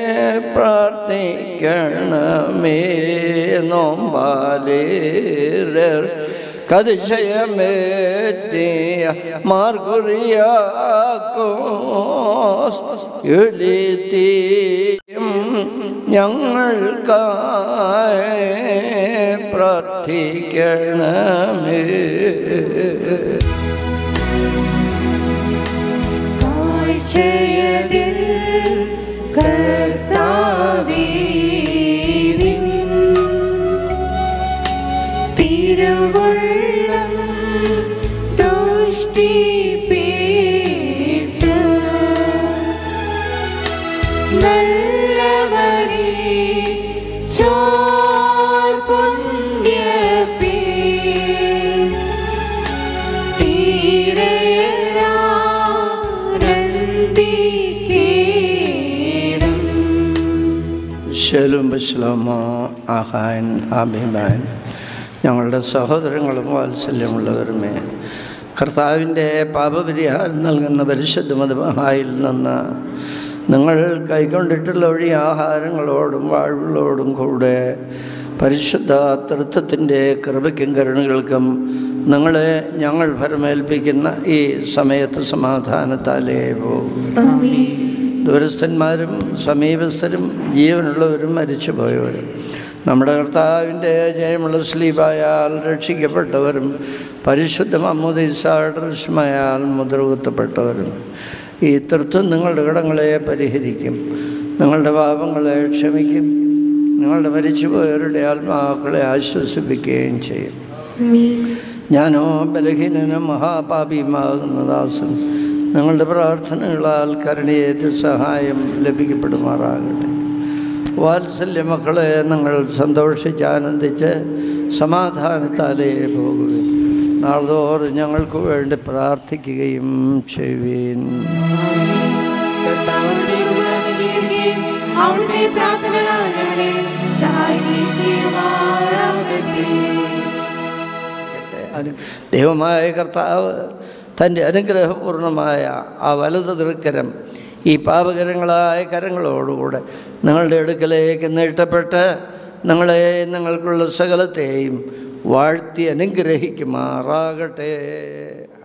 പ്രാർത്ഥിക്കണമേ നോമ്പാലേരർ കതിശയമേറ്റിയ മാർഗുറിയാക്കോസ് യുലിത്തിയും ഞങ്ങൾക്കായി പ്രാർത്ഥിക്കണമേ കാഴ്ചയതിൽ കർത്താവേ നിൻ തിരുവുള്ളം തുഷ്ടിപ്പീട്ട് നല്ലവരെ ചോർ പുണ്യപ്പേ തീരേരാനന്ദിക്കേണം ശലും ബസ്ലാമോ ആഹാൻ അഭിമാൻ ഞങ്ങളുടെ സഹോദരങ്ങളും വാത്സല്യമുള്ളവരുമേ കർത്താവിൻ്റെ പാപപരിഹാരം നൽകുന്ന പരിശുദ്ധ മതമഹായിൽ നിന്ന് നിങ്ങൾ കൈക്കൊണ്ടിട്ടുള്ള വഴി ആഹാരങ്ങളോടും വാഴ്വുകളോടും കൂടെ പരിശുദ്ധ തൃത്വത്തിൻ്റെ കൃപയ്ക്കും കരുണകൾക്കും നിങ്ങളെ ഞങ്ങൾ ഫലമേൽപ്പിക്കുന്ന ഈ സമയത്ത് സമാധാനത്താലേ പോകും ദൂരസ്ഥന്മാരും സമീപസ്ഥരും ജീവനുള്ളവരും മരിച്ചുപോയവരും നമ്മുടെ കർത്താവിൻ്റെ ജയമുള്ള സ്ലീപായാൽ രക്ഷിക്കപ്പെട്ടവരും പരിശുദ്ധ മമ്മൂദിസാഡ്രസ്മയാൽ മുദ്രകുത്തപ്പെട്ടവരും ഈ തൃത്വം നിങ്ങളുടെ കടങ്ങളെ പരിഹരിക്കും നിങ്ങളുടെ പാപങ്ങളെ ക്ഷമിക്കും നിങ്ങളുടെ മരിച്ചുപോയവരുടെ ആത്മാക്കളെ ആശ്വസിപ്പിക്കുകയും ചെയ്യും ഞാനോ ബലഹീനനും മഹാപാപിയുമാകുന്ന ദാസൻ നിങ്ങളുടെ പ്രാർത്ഥനകളാൽ കരുണയേറ്റ് സഹായം ലഭിക്കപ്പെടുമാറാകട്ടെ വാത്സല്യ മക്കളെ നിങ്ങൾ സന്തോഷിച്ച് ആനന്ദിച്ച് സമാധാനത്താലേ പോകുകയും നാളോറും ഞങ്ങൾക്ക് വേണ്ടി പ്രാർത്ഥിക്കുകയും ചെയ്യുവീൻ അവിടുത്തെ പ്രാർത്ഥനകളാൽ ഞങ്ങളെ സഹായിക്കുകയും ചെയ്യുമാറാകട്ടെ അനു ദൈവമായ കർത്താവ് തൻ്റെ അനുഗ്രഹപൂർണമായ ആ വലത് തൃക്കരം ഈ പാപകരങ്ങളായ കരങ്ങളോടുകൂടെ നിങ്ങളുടെ അടുക്കലേക്ക് നീട്ടപ്പെട്ട് നിങ്ങളെ നിങ്ങൾക്കുള്ള സകലത്തെയും വാഴ്ത്തി അനുഗ്രഹിക്കുമാറാകട്ടെ